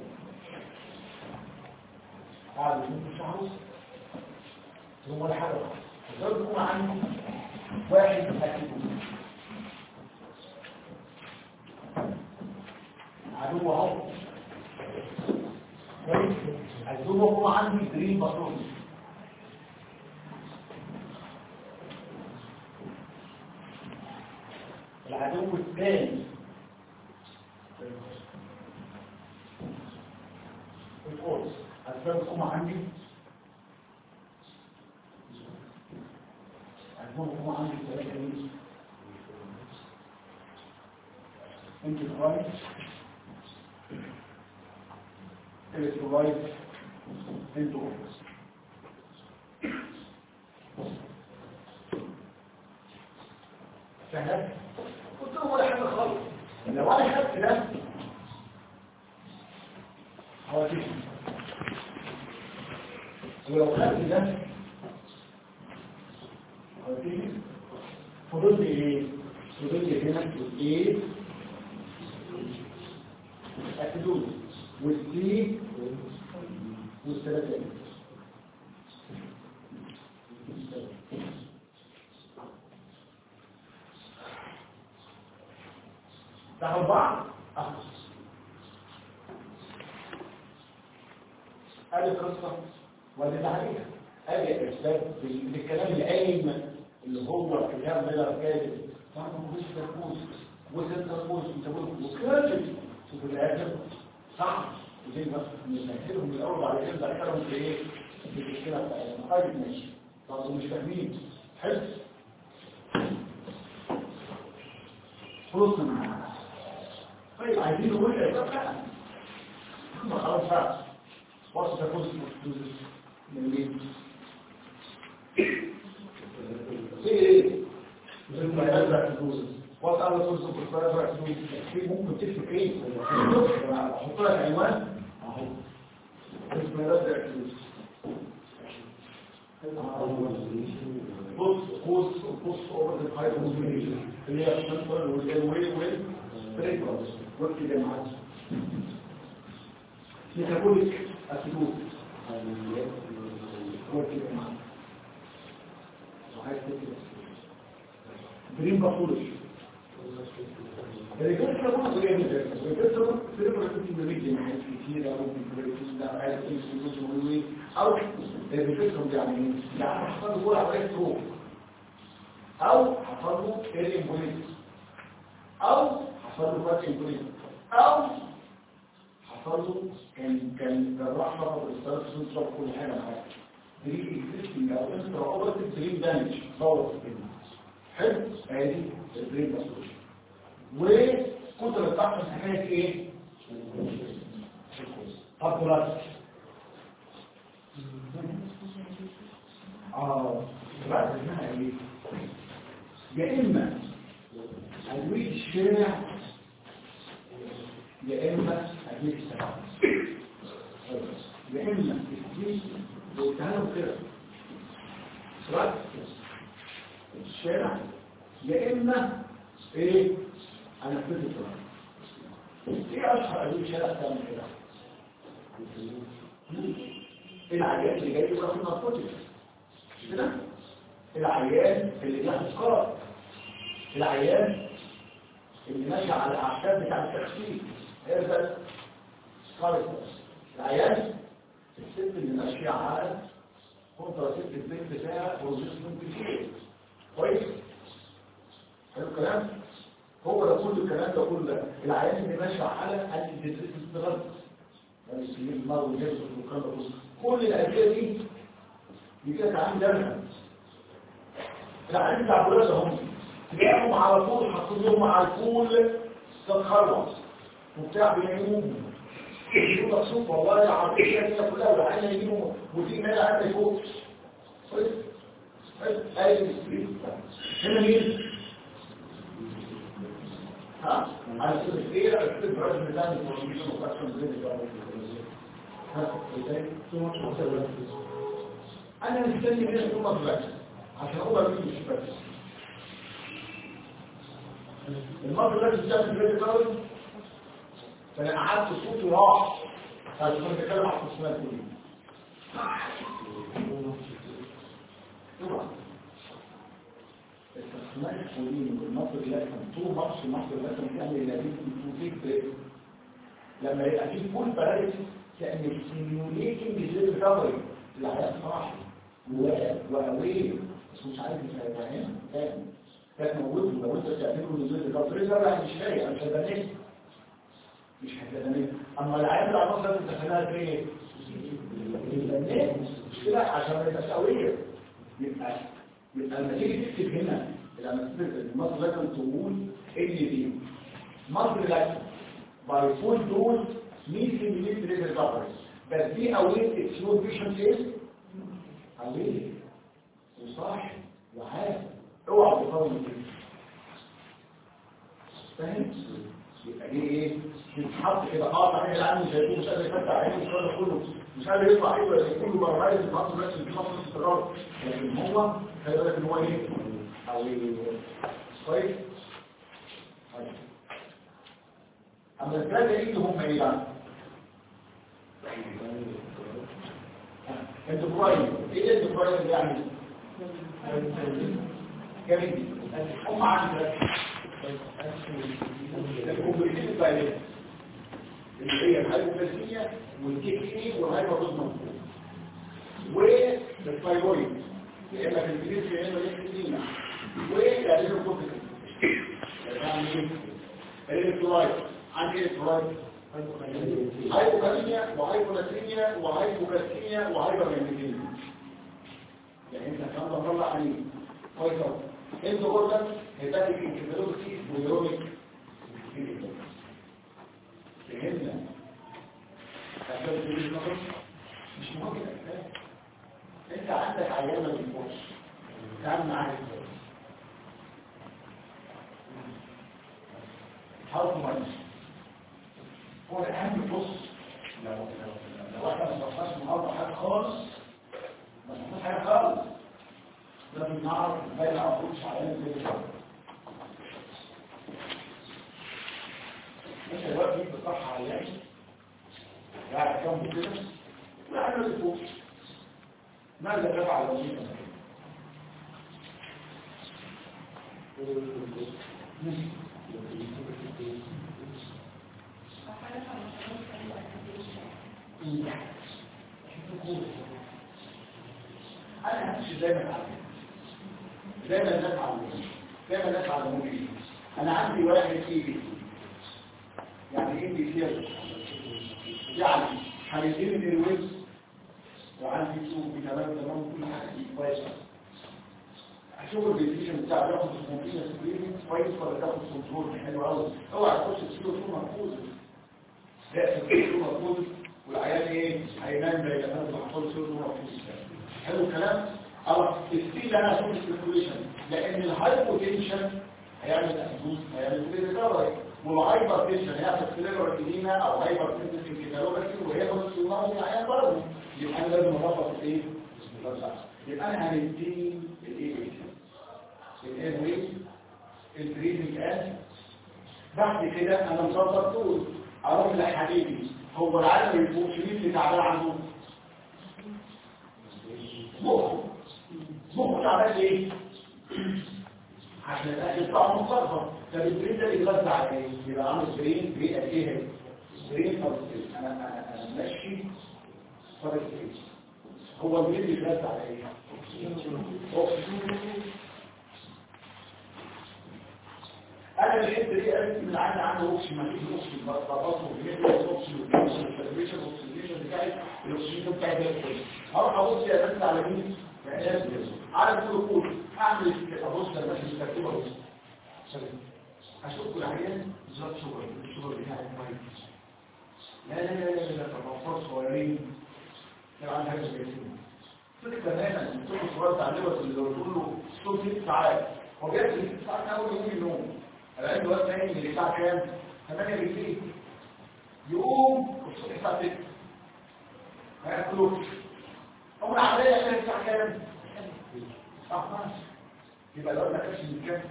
قعدوا يشوفوا شهر ثم ولا حاجة فضلوا عندي واحد أكيد عدو اهو كويس عدو هو عندي جرين بطرون العدو الثاني القرص أسباب الحكومة عندي أسباب الحكومة عندي ثلاثة ايه انت كويس الكترولايت انت قرص سهل قلت له ولا حاجة خالص لو انا خدت ده هوديه ولو خدت ده هوديه فضل لي ايه فضل لي هنا الايه الأكدود والسي والثلاثة تاخد بعض أخذ هذه القصة وهذه عليها هذه أسباب بالكلام العلم اللي هو كتاب ميلر كاذب فهم مش تركوز وزن تركوز وكاتب وفي الآخر صح وزي ما نسهلهم الأول بعد كده ذكرهم في إيه؟ في المشكلة بتاعتنا طيب ماشي طب مش فاهمين حلو خلصنا طيب عايزين نقول ايه طب بقى ما خلاص بقى وصل تفوز من مين في ايه زي ما يزرع فلوس وصل على فلوس في يزرع فلوس في ممكن تكتب ايه احط لك عنوان اهو اسمه يزرع فلوس بص بص بص اوفر الهايبر اللي هي السنترال والوي وين بريكوز وقت جماعات ميتابوليك اسيدوز وقت جماعات وعايز تكتب دريم باثولوجي الريجستر برضه جامد الريجستر سيرفر كتير ريجن حاجات كتيرة ممكن تبقى لا عايز تمشي او الريجستر يعني ايه؟ يعني حصل له جوه عمليه ستروك او حصل له ايرين بوليس او حصل له فاتش بوليس او حصل له كان كان جراح فقط الاستاذ سنتر كل حاجه معاه دريم اكزيستنج او انترا اوبرتيف دريم دامج صور كده حلو ادي الدريم مسؤول وكتر الضغط في حكايه ايه طب دلوقتي اه دلوقتي اسمها ايه يا اما ادويه الشارع يا اما ادويه السبب يا اما دي قلتها لهم كده سرعه الشارع يا اما ايه انا كنت سرعه ايه اشهر ادويه شارع تعمل كده العيان اللي جاي ياخد ناركوتيك مش كده العيان اللي بياخد سكر العيان اللي ماشي على الاعشاب بتاع التخسيس هذا سكر العيان الست اللي ماشيه على كونترا ست البيت بتاعها بروجسترون كتير كويس حلو الكلام هو ده كل الكلام ده كله العيان اللي ماشي على الانتيدريس استراد يعني السليم المرض والجلس والكلام ده كله كل الادويه دي دي كده تعامل دمها العيان بتاع الولاد هم تلاقيهم على طول حاطين لهم على الفول تتخلص وبتاع بيناموهم يقول لك شوف والله العربيه دي كلها والعيان يجيبوا ودي هنا عندنا فوق كويس اي هنا مين ها على اساس ايه الاساس الرجل ده الفورميشن وفاكشن زي ده ها ازاي انا مستني منه يكون بس عشان هو مين مش بس المرض ده بتاعت البيت قوي فانا قعدت صوتي راح عشان كنت بتكلم على التصميمات دي طبعا التصميمات الكولين والمصر لازم طول مصر مصر لازم تعمل لازم توزيك بريك لما يبقى في فول باراليسيس كان سيميوليتنج زي الريكفري العيان صاحي وقوي بس مش عارف يفهمها فاهم كان موجود لو انت تعمله زي الريكفري ده لا مش فايق انا مش هبنيه مش هبنيه اما العيان بتاع مصر لازم تدخلها في ايه؟ مش كده عشان ما يبقاش قويه يبقى يبقى لما تيجي تكتب هنا لما تكتب مصر لازم تقول ان دي مصر لازم باي فول دوز 100 ملي لتر كفر بس دي اويت اكسلود بيشنت ايه؟ اويت وصاحي وعارف اوعى تفاوض كده فاهم؟ يبقى دي ايه؟ تتحط كده اه صحيح العالم مش هيكون مش قادر يفتح عينه مش قادر كله مش قادر يطلع ايوه يكون له برايز المصر بس في مصر استقرار لكن هو خلي بالك ان هو ايه؟ او كويس؟ طيب اما الثلاثه ايه اللي هم ايه بقى؟ انتربرايز ايه الانتربرايز يعني؟ جميل هم عندك الكومبليكيشن الثانيه اللي هي الهايبوكلاسيميا والكيكيني والهايبوكلاسيميا والثايرويد يا اما في الجنس يا اما الاكتينيا والعلاج الكومبليكيشن يعني ايه؟ الالكترولايت عندي الالكترولايت هايبوكاليميا وهايبولاسيميا وهايبوكالسيميا وهايبرمagnesemia يعني انت كمان بطلع عليه كويس اهو انت قلت هيبقى في انكفالوبسي ويوميك فهمنا عشان تقول النظر مش مهم الاساس انت عندك عيان ما بيفوتش تعال معاك ازاي حاول تمارس هو الاهم بص لو لو لو احنا ما صرفناش النهارده حاجه خالص ما صرفناش حاجه خالص لازم نعرف ازاي ما نعرفوش عيان زي كده مش الوقت دي بصحة عيان قاعد جنبه كده وقاعد ما بيفوقش ماذا تفعل لو جيت انا همشي زي ما اتعلمت زي ما الناس علموني زي ما الناس علموني انا عندي واحد ايدي يعني ايه بيصير يعني هيديني من الويبس وعندي سوق بتمام تمام كل حاجه دي كويسه هشوف الديفيشن بتاع بياخد الكونتينس سكريننج كويس ولا تاخد كنترول حلو قوي اوعى تخش تسيبه طول مفروض ده طول مفروض والعيال ايه هينام زي ما انت حصل طول مفروض حلو الكلام اه الستيل انا اشوف السيركوليشن لان الهايبوتنشن هيعمل اسبوس هيعمل ريكفري والهايبر تنشن هي سكليرو ريتينا او هايبر تنشن انكفالوباثي وهي نص النار يعني برضه يبقى انا لازم اضبط ايه يبقى انا هندي الايه الايه ايه البريدنج ان بعد كده انا مظبط طول اروح لحبيبي هو العالم يفوق مين اللي تعبان عنده مخه مخه تعبان ليه عشان الاكل بتاعه مصرفه طب البرين ده بيتغذى على ايه يبقى عامل برين برين قد ايه برين او برين انا انا انا ماشي فرق برين هو البرين بيتغذى على ايه أكسجين. انا الحته دي قالت من عندي عنده اوكسجين ما فيش اوكسجين بطاطا وبيجي اوكسجين والاكسجين والسيرفيشن والاكسجين بتاعي الاكسجين بتاعي ده كله هروح ابص يا بنت على مين عارف كل كل اعمل ابص على ماشي مكتوبه بص اشوف العيان بالظبط شغل الشغل بتاعي كويس لا لا لا لا لا طب صغيرين لو عندها حاجه زي كده فكرة تماما الطفل الصغير تعلمه اللي قلت له صوت ست ساعات هو بيحصل ست ساعات اول يوم النوم العيال دلوقتي نايم من الساعه كام؟ 8 بالليل يقوم الصبح الساعه 6 ما ياكلوش هم العمليه كانت الساعه كام؟ الساعه 12 يبقى لو ما كانش من كام؟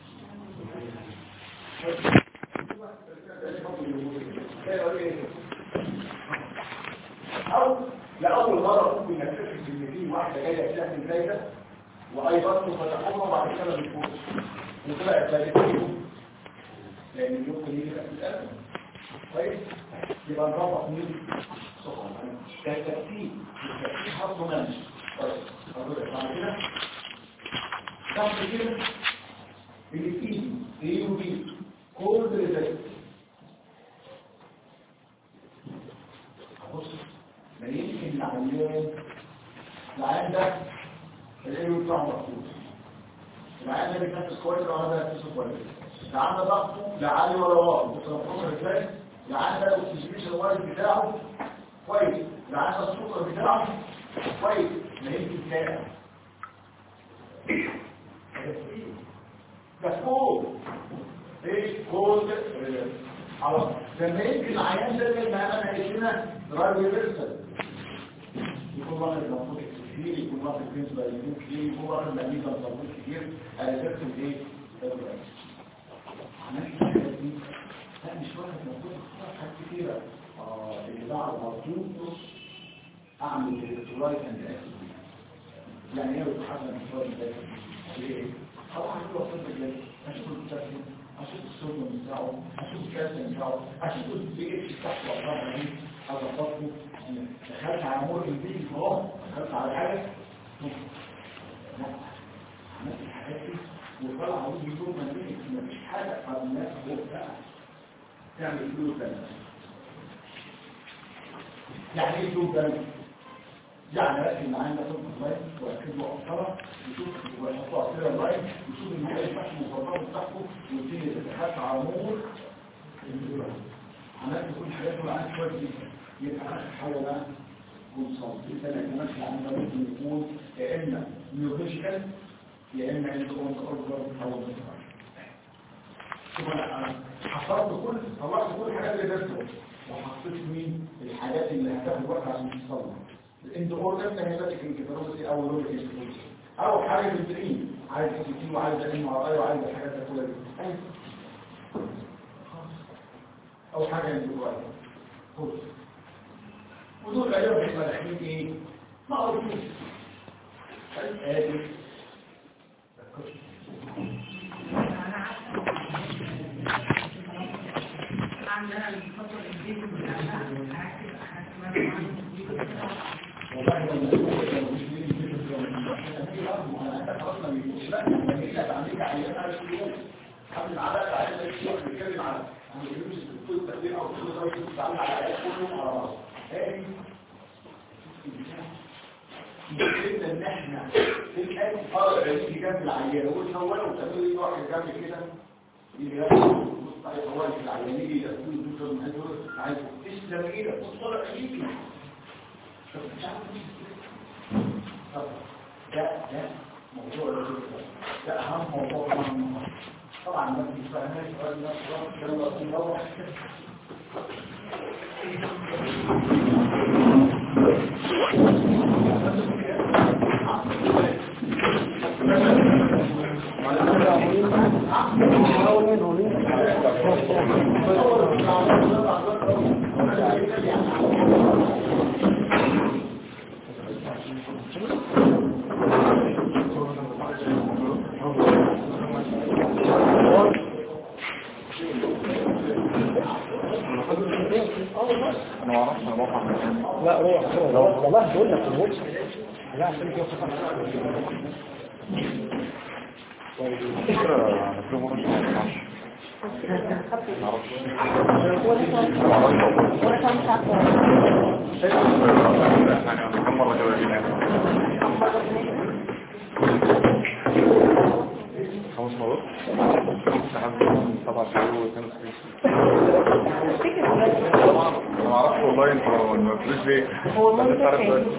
او لاول مره ممكن نكتشف ان في واحده جايه بتعمل زي وايضا فتحوها وبعد كده بتفوت وطلعت ثالثين لان ممكن يجي في القلب كويس يبقى نربط مين سخن كالترتيب الترتيب حطه ماشي كويس هقول بعد كده تحت كده الاثنين اي وبي كل ريزلت بص ما يمكن العيان العيان ده الايه بتاعه مفقود العيان ده بيتنفس كويس ولا ده بيتنفس كويس العيان ده ضغطه لا عالي ولا واطي بص انا ازاي العيان ده الاكسجين الوارد بتاعه كويس العيان ده السكر بتاعه كويس ما يمكن تلاقي ده فوق ايه كل على لما يمكن العيان ده زي ما انا قلنا درايف ريفرسال يكون واخد مفروض كتير يكون واخد نسبه يكون كتير يكون واخد ماليزا مفروض كتير هيرسل ايه عملت الحاجات دي لا مش واخد مفروض حاجات كتيره اه اللي بعد مطلوب اعمل الكترولايت اند اسيد يعني ايه بتحضر الكترولايت اند اسيد ليه اروح اقول له اصلا ازاي اشوف البوتاسيوم اشوف الصوديوم بتاعه اشوف الكالسيوم بتاعه اشوف البي اتش بتاعته واقرا عليه اظبطه دخلت على مور البيت اهو دخلت على حاجه لا عملت الحاجات دي وطلع عاوز يقول ما فيش ما فيش حاجه فالناس هو بقى تعمل فلوس تاني يعني ايه فلوس تاني؟ يعني ركز معايا ده صوت اللاين وركز له قصره يشوف ويحطوا قصيره اللاين يشوف المحل الفحم المفضل بتاعته ويبتدي تتحط على نور عملت كل حاجات معاك كويس جدا يبقى اخر حاجه بقى كونسلت انت لما ماشي عن ده ممكن يكون يا اما ميوفيشكال يا اما عندكم اوفر او مستقبل شوف انا حصلت كل طلعت كل الحاجات اللي درسها وحطيت مين الحاجات اللي هتاخد وقت عشان تصلح انت اوردر انت هيبقى الكتروسي او لون الكتروسي او حاجه في الدرين عايز تسيتي وعايز تعمل معطيه وعايز الحاجات دي كلها دي او حاجه اندوكراين خد ودول العيال بيبقى داخلين ايه معروفين ادي عندنا الفترة الجديدة من الأعمال هكتب والله لو ما مش مين يجيب انا خلاص ما بيجيش لا لما جيت بعمل عيان على الشيوخ قبل عدد عيان الشيوخ بيتكلم على عن الفلوس الدكتور التقدير او الدكتور رئيس بتتعامل على العيان كلهم على بعض هذه مشكلتنا ان احنا في الان فرق يجي جنب العيان ونحوله وتعملوا ايه واحد جنب كده يجي يبص على حوالي العيان يجي يقول الدكتور من هذول عايز تسلم ايدك وصلك ايدك ده ده موضوع ده ده اهم موضوع طبعا طبعا ما مش فاهمين سؤال الناس يلا نروح انا ما اعرفش انا بقع لا روح روح والله بقول لك الموت لا عشان كده فكرة انا في مرة ما اعرفش ما اعرفش يعني انا كم مرة كده هنا خمس مرات لحد سبع شهور وثمان سنين انا ما اعرفش والله انت ما قلتليش ليه هو بس انت عارف ممكن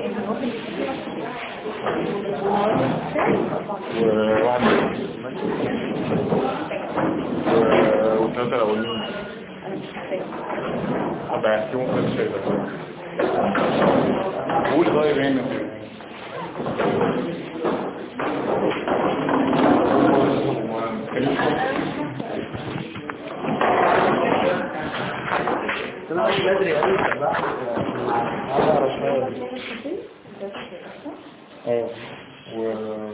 دلوقتي. وواحد و- والثلاثة الأولين أبقى يحكيهم في الشيء ده قول طيب هنا بدري اه و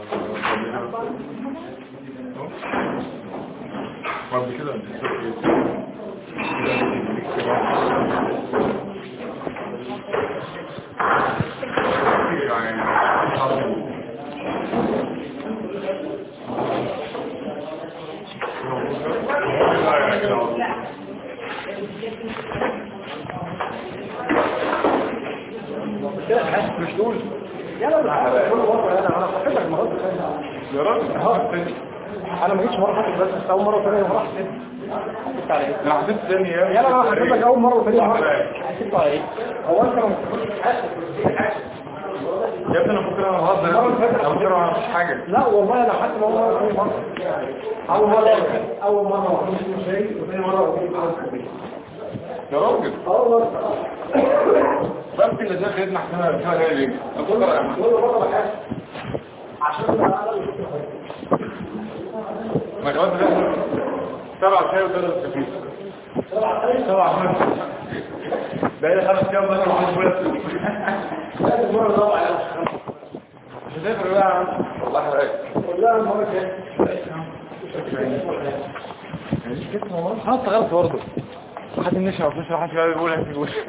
بعد كده انت يعني مش دول يلا بالعكس كل مره انا انا حطيتك المره يا راجل انا ما جيتش مره فاتت بس بس اول مره ثانيه مره حسيت انا حسيت تاني يا يلا انا حسيت لك اول مره وثانيه مره حسيت على ايه هو انت ما كنتش حاسس يا ابني انا فاكر انا بهزر انا فاكر انا مش حاجه لا والله انا حتى اول مره ثانيه مره اول مره اول مره واحد مش شيء وثاني مره وثاني مره يا راجل اه والله بس اللي زي خدنا احنا فيها جاي ليه افكر يا احمد كل مره بحس عشان انا ما جواز ده سبع شاي وثلاث كافيه سبع خمس بقى لي خمس ايام بقى مش بس لازم مره رابعه مش هتفرق بقى يا عم والله رايق والله المره الجايه خلاص اشتغلت برضه حد نشرب نشرب حد قاعد يقول حد يقول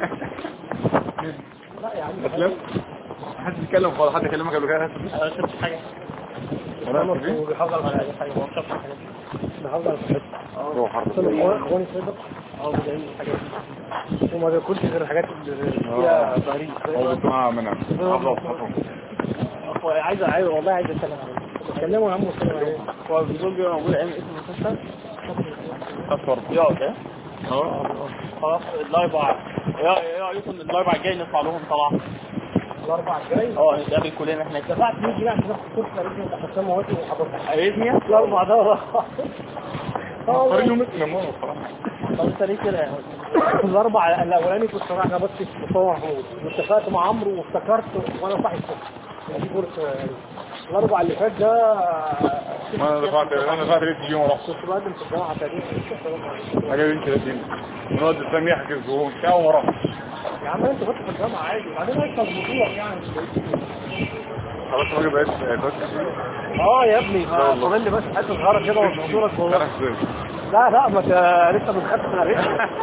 لا يا عم اسلم حد يتكلم خالص حد يكلمك قبل كده انا ما شفتش حاجه خلاص كده بيحافظ على اي حاجه ما شفتش حاجه بيحافظ على صحته روح حرب اخواني صدق اه بدأي حاجات وما بياكلش غير الحاجات اللي فيها تهريج هو بتسمع منها افضل صحتهم هو عايز عايز والله عايز اتكلم عليه كلمه يا عم واتكلم عليه هو بيقول بيبقى موجود ايام اسم المستشفى اصفر يقعد ايه اه خلاص الاربع ايه ايه رايكم الاربع الجاي نطلع لهم طلعه الاربع الجاي اه نتقابل كلنا احنا دفعت 100 جنيه عشان اخد كورس ريتمي بتاع حسام مواتي وحضرتك عايزني الاربع ده اه صار يوم اسمه ماما بصراحه طب انت ليه كده يا هو؟ الاربع الاولاني كنت رايح بس بصور حقوق واتفقت مع عمرو وافتكرت وانا صاحي الصبح دي فرصه الاربع اللي فات ده ما انا دفعت انا دفعت ريت يوم ورحت كنت بقدم في الجامعه تقريبا حاجه بنت 30 نقعد السام يحجز وهو بتاع ورا يا عم انت كنت في الجامعه عادي وبعدين هيك مظبوطين يعني مش كويسين. خلاص الراجل بقيت بقيت اه يا ابني فاضل لي بس حته صغيره كده وصورك والله انا ازاي لا لا ما ت- لسه بنخدم من الريتم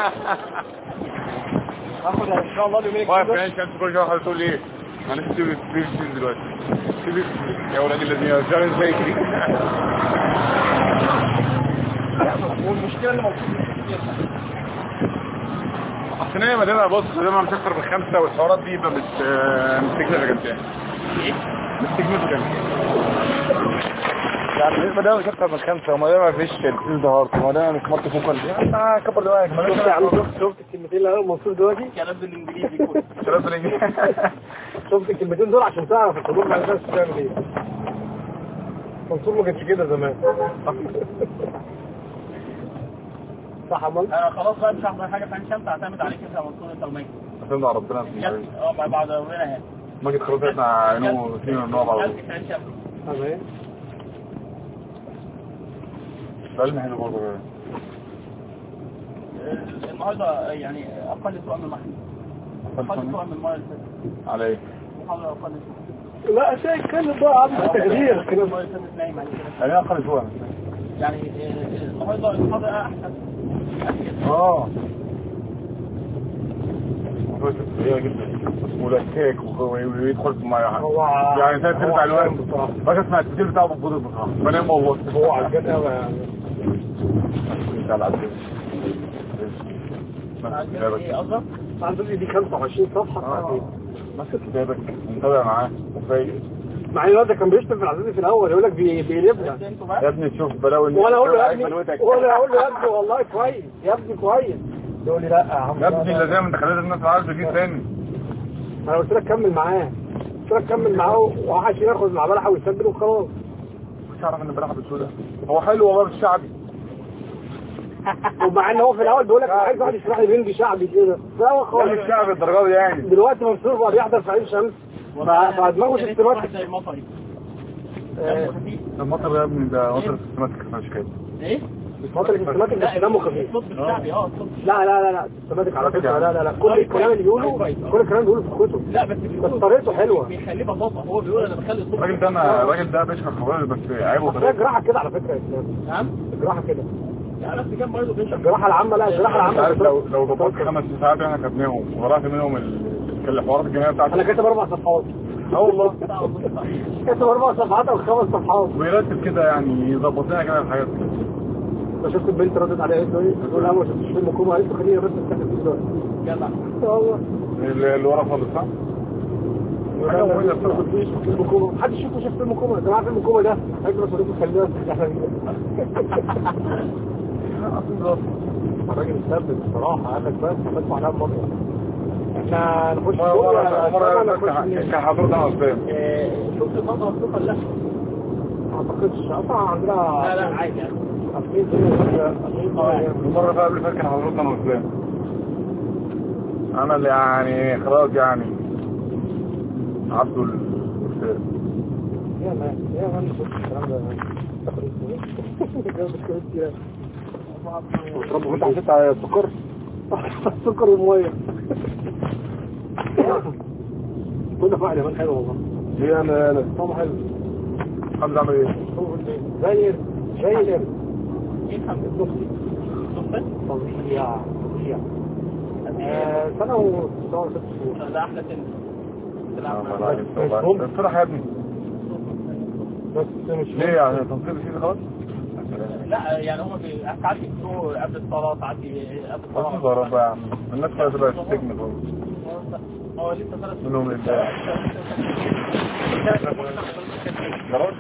هاخد ان شاء الله اليومين واقف الجايين يعني كانت كل شويه واحده تقول لي ايه انا سيب سيب دلوقتي سيب يا ولاد الذين رجال ازاي والمشكله اللي موجوده اصل انا ما دام بص ما دام مش اكتر من خمسه والحوارات دي يبقى مش مش سيجنفيكانت يعني مش سيجنفيكانت يعني بالنسبه ده مش اكتر من خمسه وما دام ما فيش الفيل ظهرت وما دام مش مرت فوكال يعني كبر دماغك شفت يا عم شفت شفت الكلمتين اللي قالهم منصور دلوقتي كلام بالانجليزي كله شفت الكلمتين دول عشان تعرف الحضور مع الناس بتعمل ايه منصور ما كانش كده زمان صح يا مال انا خلاص بقى مش هحضر حاجه في عين شمس هعتمد عليك انت يا منصور انت وميت عشان على ربنا في جت اه مع بعض ربنا اهي ماجد خلاص احنا عينوه اثنين من النوع على جت في عين شمس تمام العلم حلو برضه آه، النهارده يعني اقل سؤال من المحل اقل سؤال من المره اللي فاتت على ايه؟ محاضره اقل لا شيء كان بقى عم تغيير كده المره اللي فاتت نايم على كده يعني اقل شويه يعني آه، النهارده المحاضره احسن اه هي جدا ملكاك ويدخل في الميه هو يعني ثلاث ارباع الوقت بصراحة. باش اسمع التسجيل بتاعه بالبودر بصراحه بنام والله هو عجبني قوي يعني انت على العدل ايه قصدك؟ عندي دي 25 صفحة ماسك كتابك متابع معاه وفايق مع ان الواد ده كان بيشتم في العزيزي في الاول يقول لك بي- بيقلبنا انتوا يا بقى ابني تشوف بلاوي الناس وانا اقول له يا عايز ابني بلوتك. وانا اقول له يا ابني والله كويس يا ابني كويس يقول لي لا يا عم يا ابني لازم انت خليت الناس عارفه دي تاني انا قلت لك كمل معاه قلت لك كمل معاه وعشان ياخد مع بلحه ويسجل وخلاص مش عارف ان بلعب بالسودا هو حلو والله بالشعبي ومع ان هو في الاول بيقول لك انا عايز واحد يشرح لي بنجي شعبي كده لا هو لا خالص مش شعبي الدرجه دي يعني دلوقتي منصور بقى بيحضر في عين شمس فدماغه يا ريت سيستماتيك واحد زي المطري آه، دمه خفيف المطر يا ابني ده مطر سيستماتيك مش كده ايه؟ مطر السيستماتيك بس دمه خفيف الصوت بالشعبي اه الصوت لا لا لا لا سيستماتيك على فكره لا لا لا كل الكلام اللي بيقوله كل الكلام اللي بيقوله في اخوته لا بس بس طريقته حلوه بيخليه بساطه هو بيقول انا بخلي الصوت الراجل ده انا الراجل ده بيشرح خبر بس عيبه بس هي طريقته جراحه كده على فكره يا اسلام نعم جراحه كده لا بس كان برضه بيشرح الجراحه العامه لا الجراحه انت العامه عارف لو بس- لو ظبطت خمس ساعات احنا خدناهم وغرقت منهم ال- الحوارات الجماعيه انا بتاعتي كاتب اربع صفحات اه والله كاتب اربع صفحات او خمس صفحات ويرتب كده يعني يظبط لنا كده الحاجات فشفت البنت ردت عليها قالت له ايه؟ بتقول لها ما شفتش فيلم كوما قالت له خليني بس استخدم فيه دلوقتي جدع والله اللي اللي ورا خالص صح؟ حاجة مميزة بصراحة. فيلم كوما محدش شافه شاف فيلم كوما يا جماعه فيلم كوما ده عايز بس اوريكم خلينا احنا الراجل استبد بصراحه قال لك بس بدفع عليها مره احنا نخش مرة جوه، مرة مرة ولا مرة نخش كان حضرتك انا قدام آه، شفت المنظر مفتوح ولا لا؟ ما اعتقدش اصلا عندنا لا لا عادي يعني عارفين كده قواعد المرة اللي قبل فاتت كان حضرتك انا قدام انا اللي يعني خلاص يعني عبده الاستاذ يا مان يا مان شوف الكلام ده رب كنت حسيت على السكر السكر والميه كنا فاعل يا مان حلو والله ليه انا انا طعمه حلو حمد عامل ايه؟ زي زي القرد ايه الحمد الدخلي لله فظيع فظيع آه، سنة وتسعة ست شهور ده احلى سن تلعب آه، معاه. والله والله. اقترح يا ابني بس مش ليه يعني تنصيب فيه خلاص؟ لا يعني هم بي- ساعات يكتبوا قبل الصلاة ساعات ي- قبل بس الصلاة ضرب يا عم الناس كلها تبقى تستجن خالص هو لسه ثلاث منهم لله يا راجل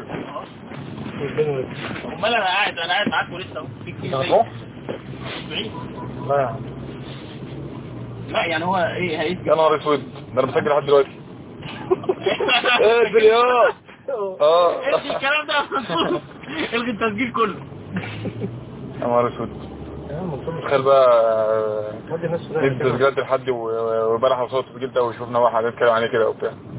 امال انا قاعد انا قاعد معاكم لسه في كتير انت زي- هتروح؟ بعيد لا يا عم لا يعني هو ايه هيسجل يا نهار اسود ده انا بسجل لحد دلوقتي ايه الفيديوهات اه الغي الكلام ده يا منصور. الغي التسجيل كله يا نهار اسود تخيل بقى ودي الناس ندي تسجيلات لحد و- وبلح وصوت التسجيل ده وشوفنا واحد يتكلم عليه كده وبتاع